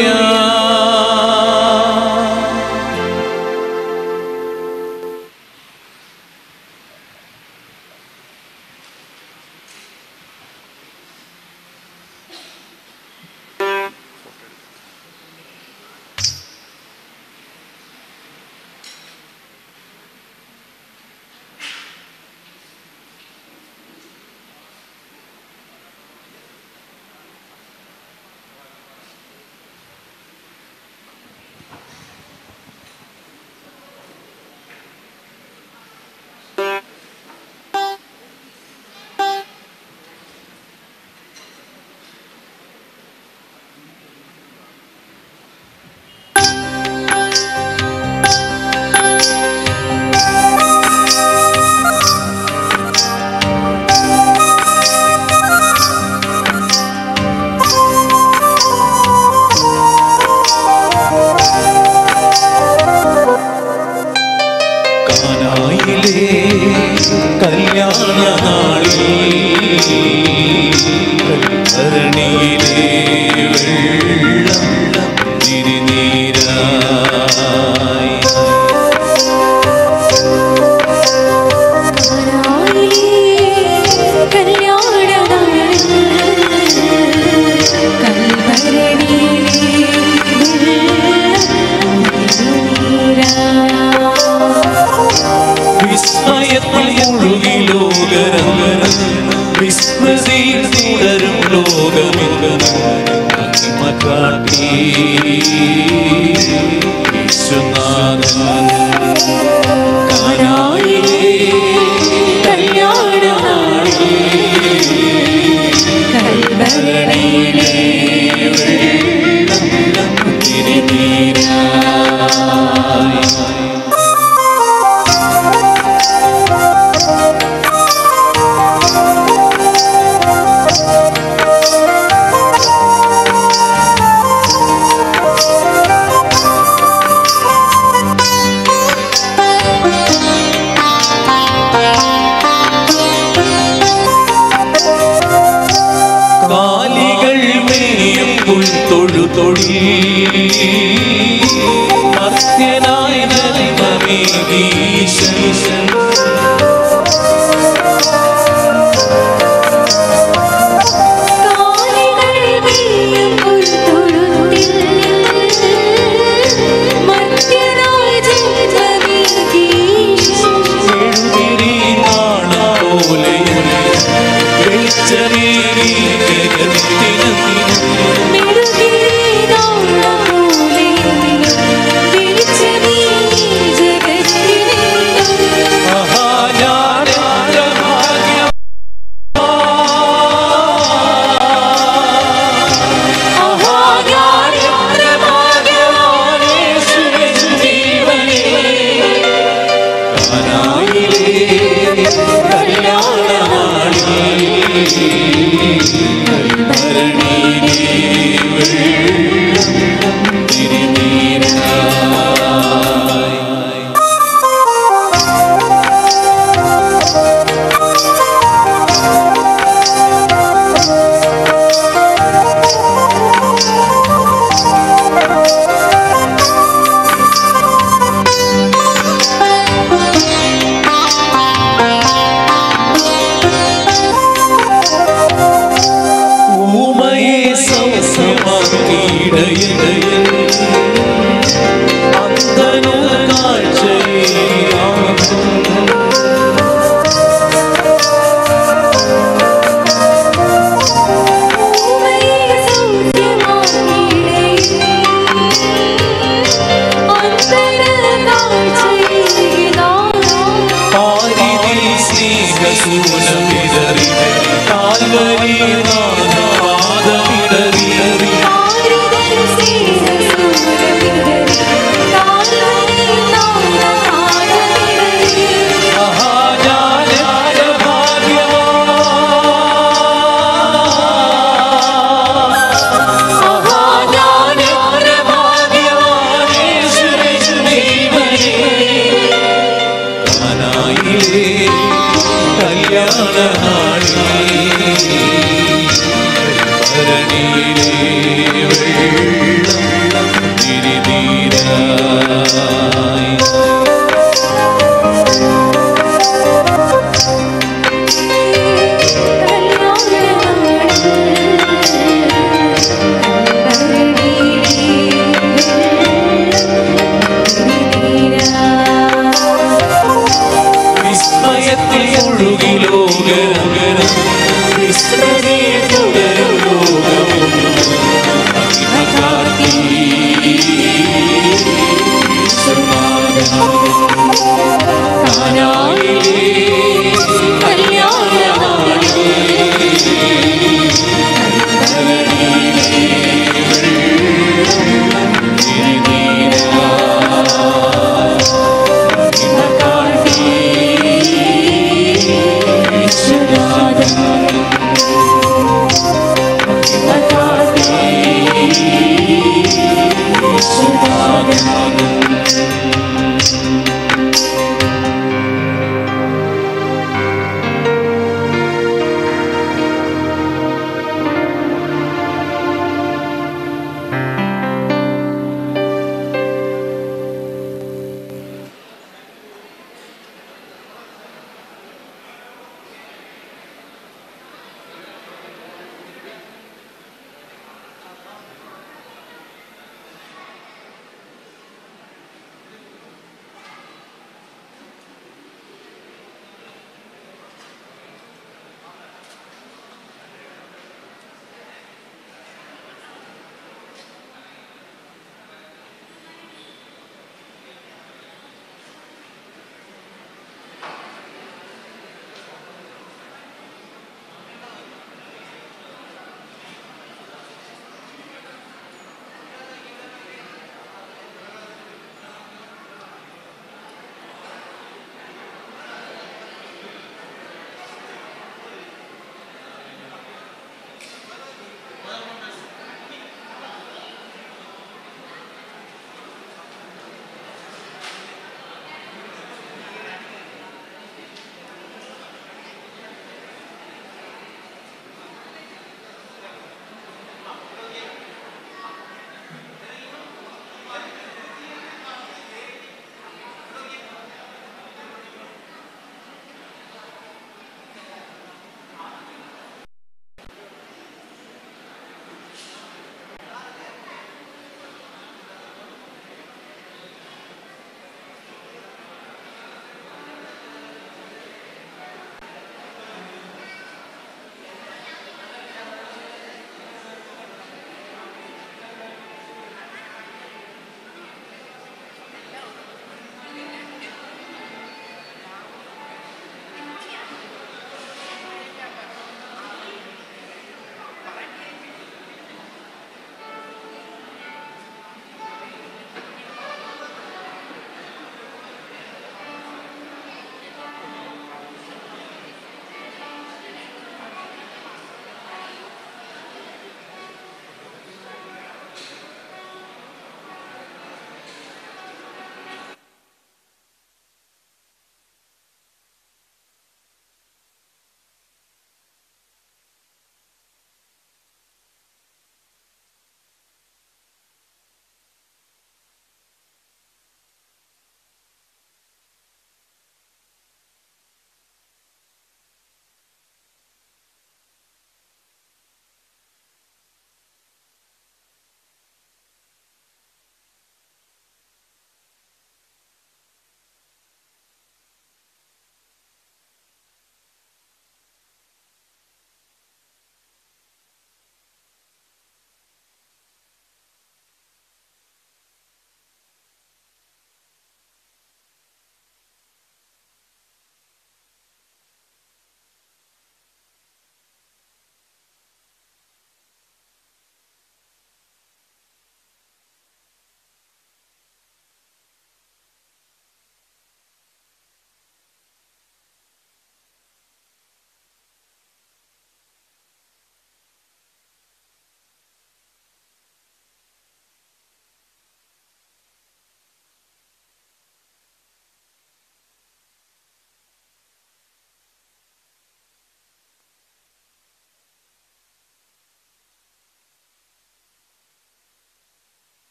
യേശുനാഥൻ കാനായിലെ കല്യാണനാളിൽ കൽവരണിയിലെ വെള്ളം തിരുനീരായി കാലികൾ മേയും പുൽത്തൊഴു തൊഴിൽ മർത്യനായ നന്മമേകീശൻ മെഴുതിരി നാളം പോലെയും വെളിച്ചമേകി ജഗത്തിനും ആഹാ ഞാനെത്ര ഭാഗ്യം ആഹാ ഞാനെത്ര ഭാഗ്യവാൻ യേശുവിൻ ജീവനേ കാനായിലെ കല്യാണനാളിൽ കൽവരണിയിലെ വെള്ളം തിരുനീരായി ഊമയെ സൗഖ്യമാക്കിയിടയൻ അന്തനു കാഴ്ചയാകും പാരിതിൽ സ്നേഹസൂനമിടറി കാൽവരി നാദപാദമിടറി മഹാജാനന്ദ മഹാജാനന്ദ ഭാഗ്യവാനേശ്വരൻ ജീവനേ കാനായിലെ കല്യാണനാളിൽ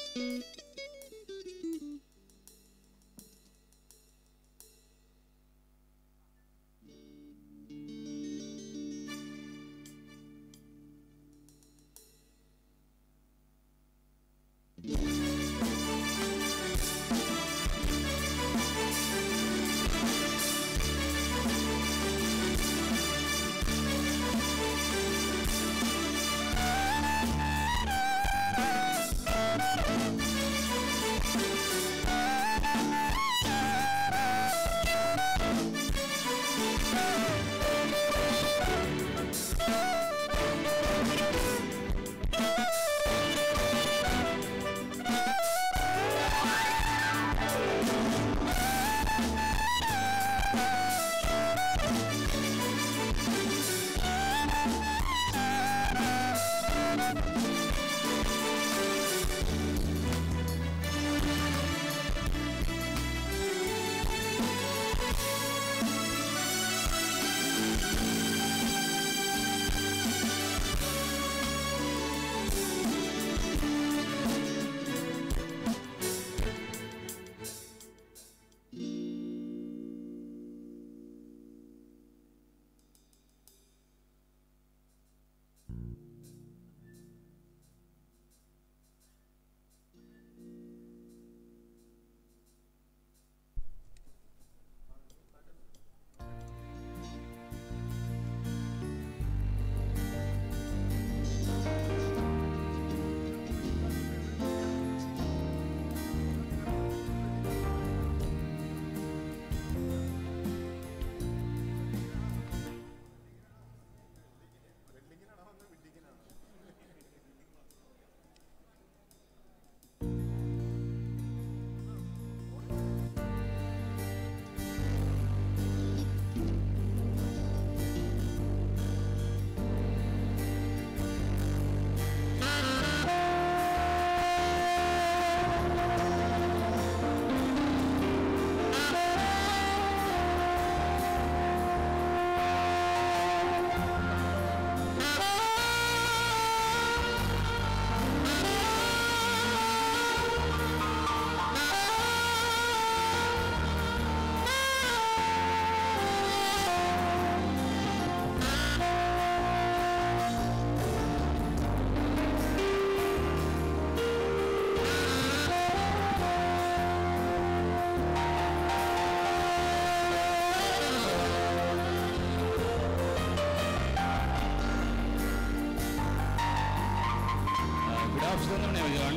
Good afternoon, everyone.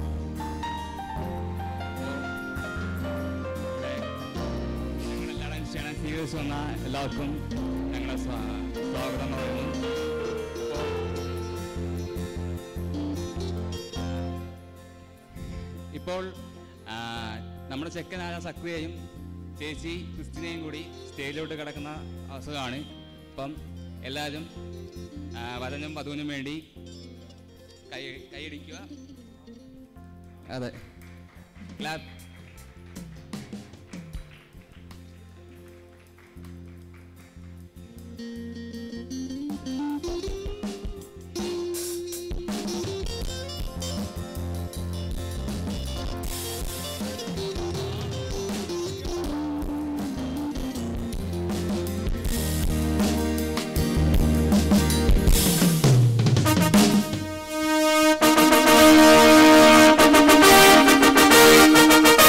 ഞങ്ങളെല്ലാവരും ക്ഷണം സ്വീകരിച്ചു വന്ന എല്ലാവർക്കും ഞങ്ങളെ സ്വാ- സ്വാഗതം എന്ന് പറയുന്നു ഇപ്പോൾ ആ, നമ്മുടെ ചെക്കനായ സക്രിയയും ചേച്ചി ക്രിസ്റ്റിനെയും കൂടി സ്റ്റേജിലോട്ട് കിടക്കുന്ന അവസരമാണ് അപ്പം എല്ലാവരും ആ, വരനും വധുവിനും വേണ്ടി കൈ കൈയടിക്കുക അതെ ക്ലാപ്പ് Thank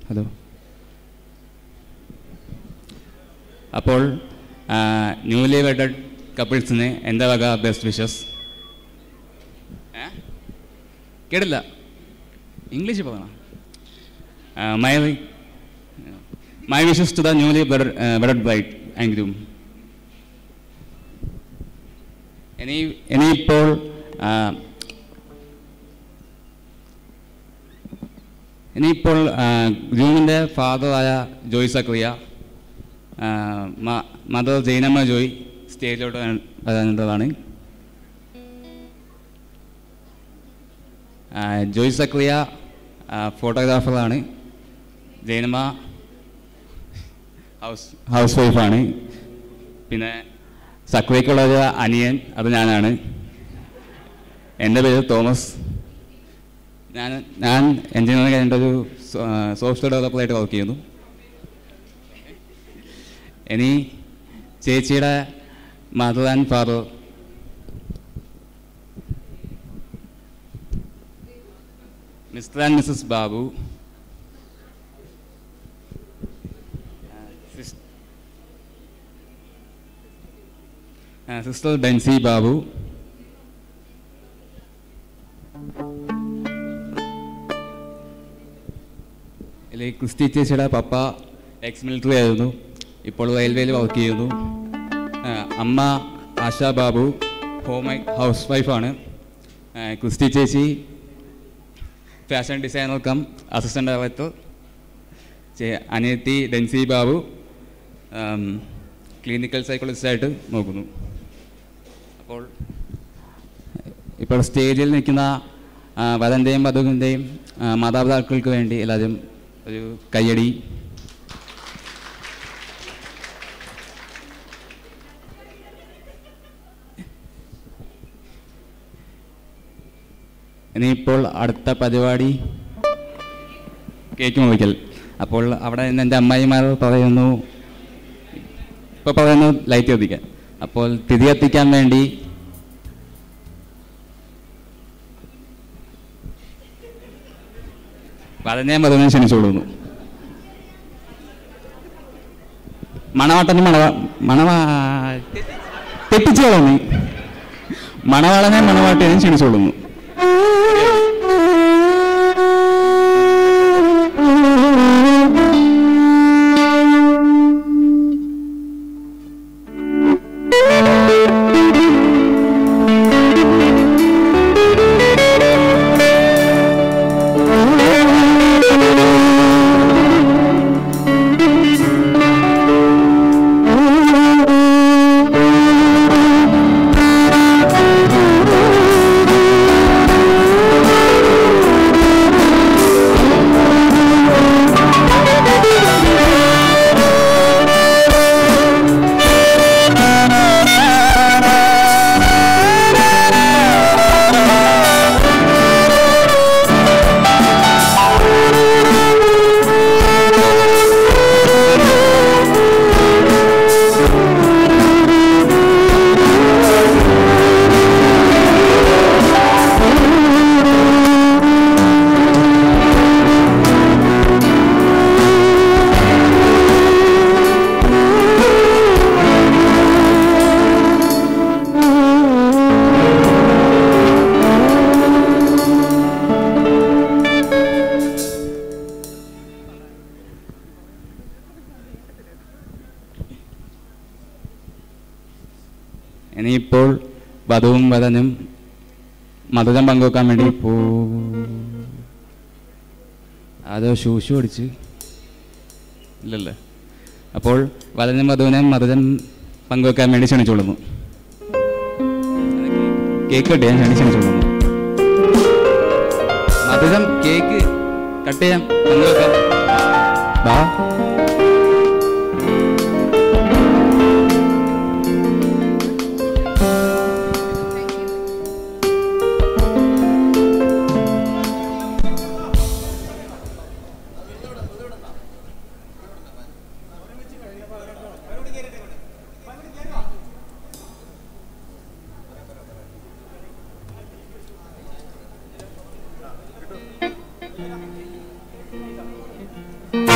ഹലോ അപ്പോൾ ന്യൂലി വെഡഡ് കപ്പിൾസിന് എൻ്റെ വക ബെസ്റ്റ് വിഷസ് കേട്ടില്ല ഇംഗ്ലീഷ് പറയണം my my wishes to the newly wedded bride and groom ഇനി ഇനിയിപ്പോൾ ആ, ഇനിയിപ്പോൾ ഗ്രൂമിൻ്റെ ഫാദറായ ജോയ് സക്രിയ മദർ ജൈനമ്മ ജോയ് സ്റ്റേജിലോട്ട് വരേണ്ടതാണ് ആ, ജോയ് സക്രിയ ഫോട്ടോഗ്രാഫറാണ് ജൈനമ്മ ഹൗസ് ഹൗസ് വൈഫാണ് പിന്നെ സക്രിയക്കുള്ളത് അനിയൻ അത് ഞാനാണ് എൻ്റെ പേര് തോമസ് ഞാൻ ഞാൻ എഞ്ചിനീയറിംഗ് കഴിഞ്ഞിട്ട് ഒരു സോഫ്റ്റ്വെയർ ഡെവലപ്പറായിട്ട് വർക്ക് ചെയ്യുന്നു ഇനി ചേച്ചിയുടെ mother and father mister and missus Babu sister Bency Babu ഇതിൽ ക്രിസ്റ്റി ചേച്ചിയുടെ പപ്പ എക്സ് മിലിറ്ററി ആയിരുന്നു ഇപ്പോൾ റെയിൽവേയിൽ വർക്ക് ചെയ്യുന്നു ആ, അമ്മ ആശ ബാബു ഹോം ഹൗസ് വൈഫാണ് ആ, ക്രിസ്റ്റി ചേച്ചി fashion designer cum assistant director ചേ- അനിയത്തി ഡെൻസി ബാബു ആം, ക്ലിനിക്കൽ സൈക്കോളജിസ്റ്റായിട്ട് നോക്കുന്നു അപ്പോൾ ഇപ്പോൾ സ്റ്റേജിൽ നിൽക്കുന്ന ആ, വരൻ്റെയും വധുവിൻ്റെയും മാതാപിതാക്കൾക്ക് വേണ്ടി എല്ലാവരും ഒരു കയ്യടി ഇനിയിപ്പോൾ അടുത്ത പരിപാടി കേക്ക് മുറിക്കൽ അപ്പോൾ അവിടെ നിന്ന് എൻ്റെ അമ്മായിമാർ പറയുന്നു ഇപ്പോൾ പറയുന്നു ലൈറ്റ് കത്തിക്കാൻ അപ്പോൾ തിരി കത്തിക്കാൻ വേണ്ടി വരനെ മതനെ ക്ഷണിച്ചോളുന്നു മണവാട്ടനും മണവ മണവാ തെറ്റിച്ചോളൂ നീ മണവാളനെ മണവാട്ടിനെ ക്ഷണിച്ചോളുന്നു ഇനിയിപ്പോൾ വധുവും വധനും മധുരം പങ്കുവെക്കാൻ വേണ്ടി പോ അതോ ശൂശു അടിച്ച് ഇല്ലല്ലേ അപ്പോൾ വധനും വധുവിനും മധുരം പങ്കുവെക്കാൻ വേണ്ടി ക്ഷണിച്ചോളുന്നു കേക്ക് കട്ട് ചെയ്യാൻ വേണ്ടി ക്ഷണിച്ചോളുന്നു മധുരം കേക്ക് കട്ട് ചെയ്യാൻ പങ്കുവെക്കാം ബാ Thank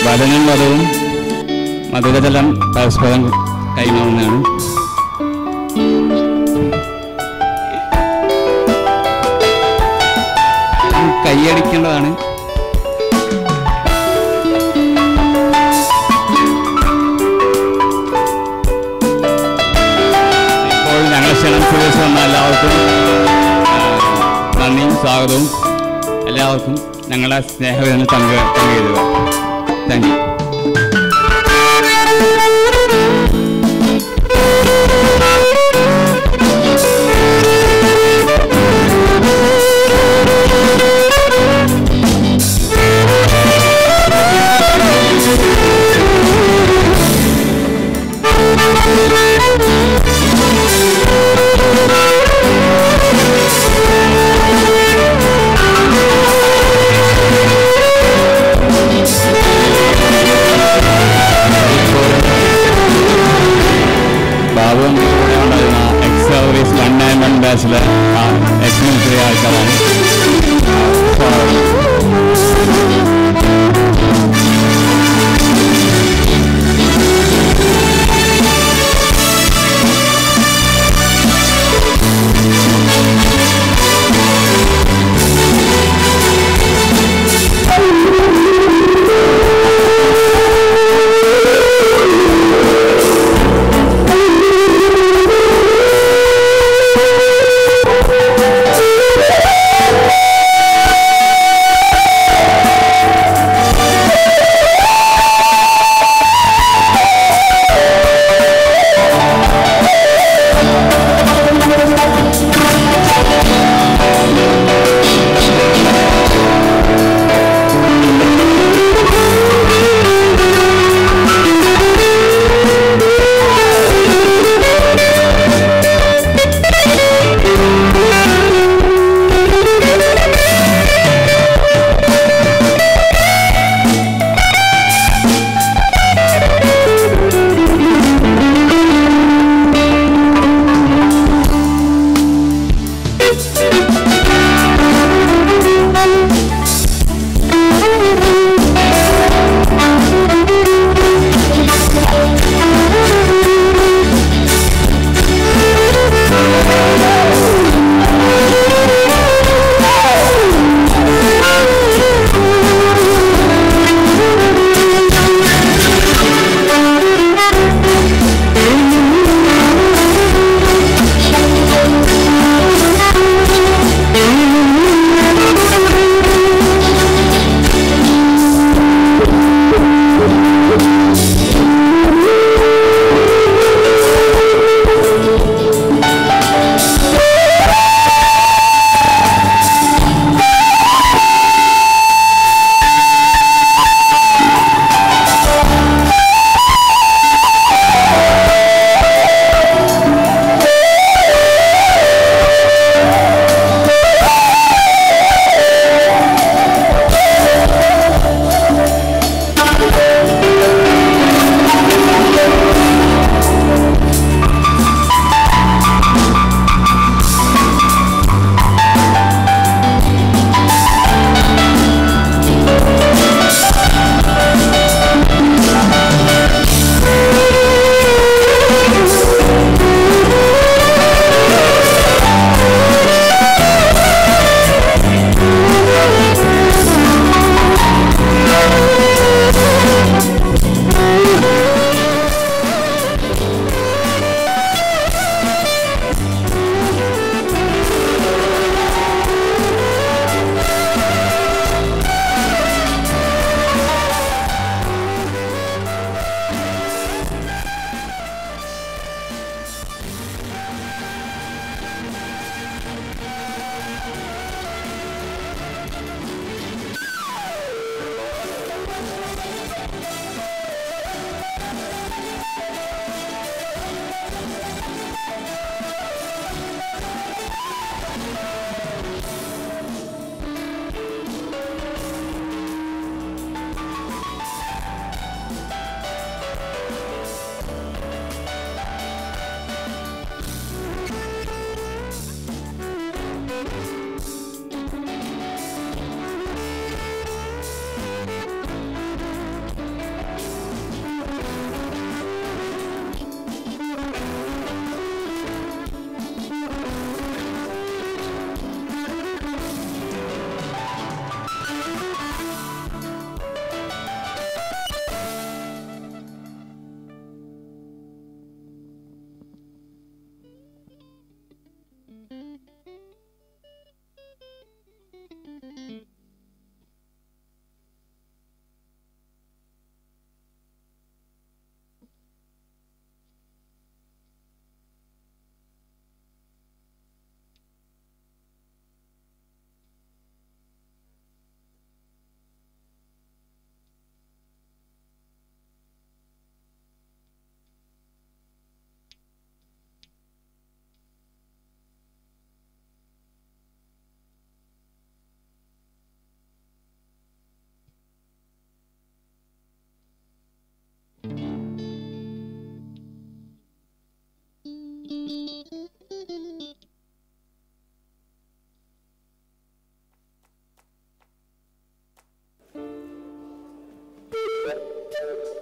വചനം വധവും മധുരജലം പരസ്പരം കൈമാറുന്നതാണ് കൈയടിക്കേണ്ടതാണ് ഇപ്പോൾ ഞങ്ങളെ ക്ഷണം സ്വീകരിച്ച് വന്ന എല്ലാവർക്കും ആ, നന്ദിയും സ്വാഗതവും എല്ലാവർക്കും ഞങ്ങളെ സ്നേഹവിധങ്ങൾ പങ്ക് പങ്കുചെയ്തുക താങ്ക് യു ബാബു ഉണ്ടായിരുന്ന ex service one nine one ബാച്ചിലെ എക്സ് മിലിറ്ററി ആൾക്കാരാണ്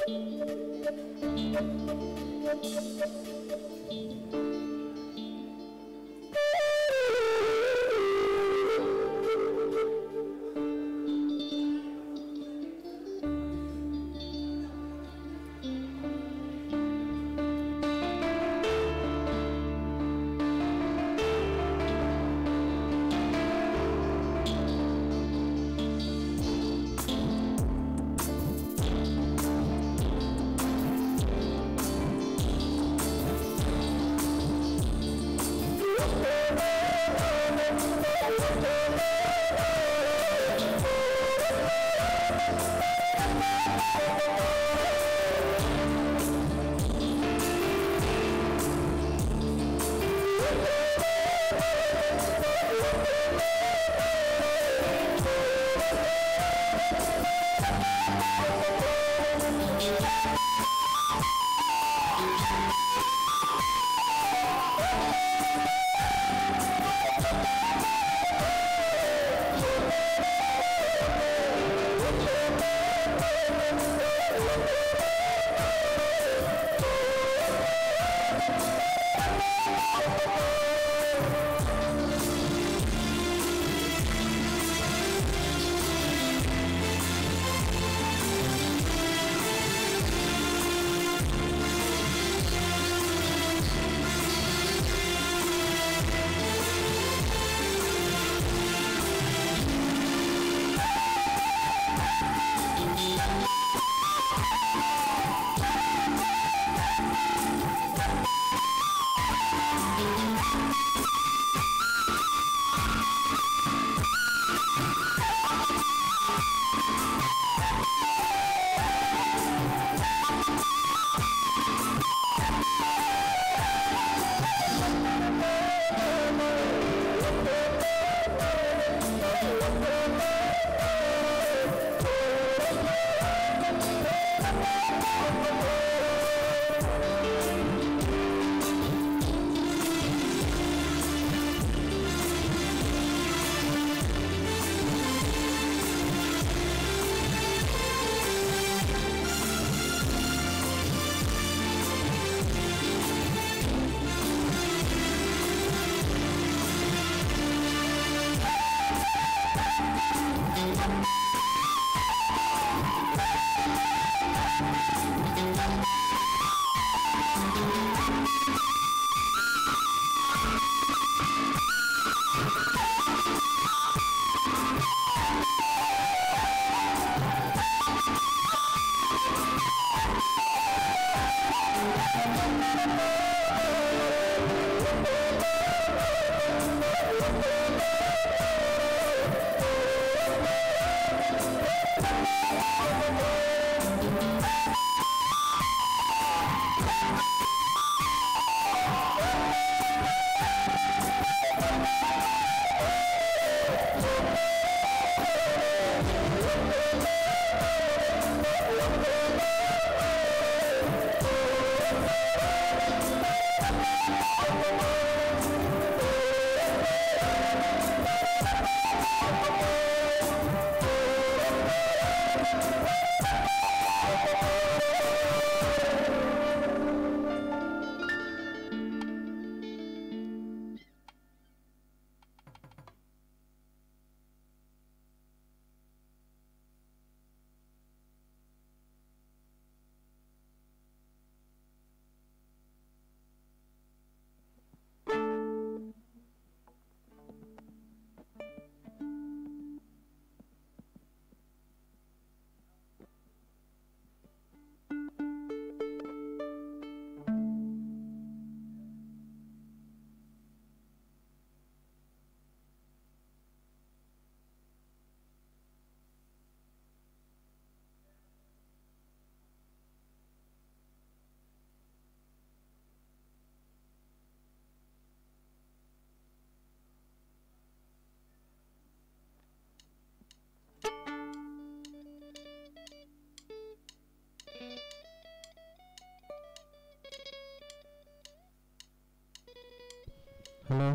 ഹലോ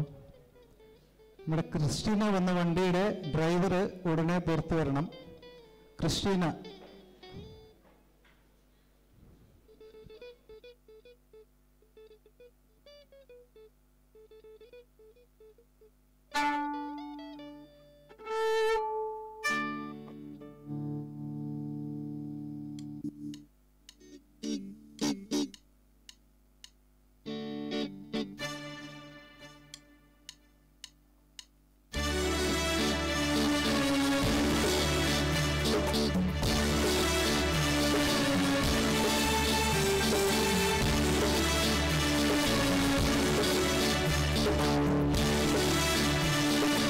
നമ്മുടെ ക്രിസ്റ്റീന വന്ന വണ്ടിയുടെ ഡ്രൈവർ ഉടനെ പുറത്തു വരണം ക്രിസ്റ്റീന ും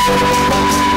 യേശുവേ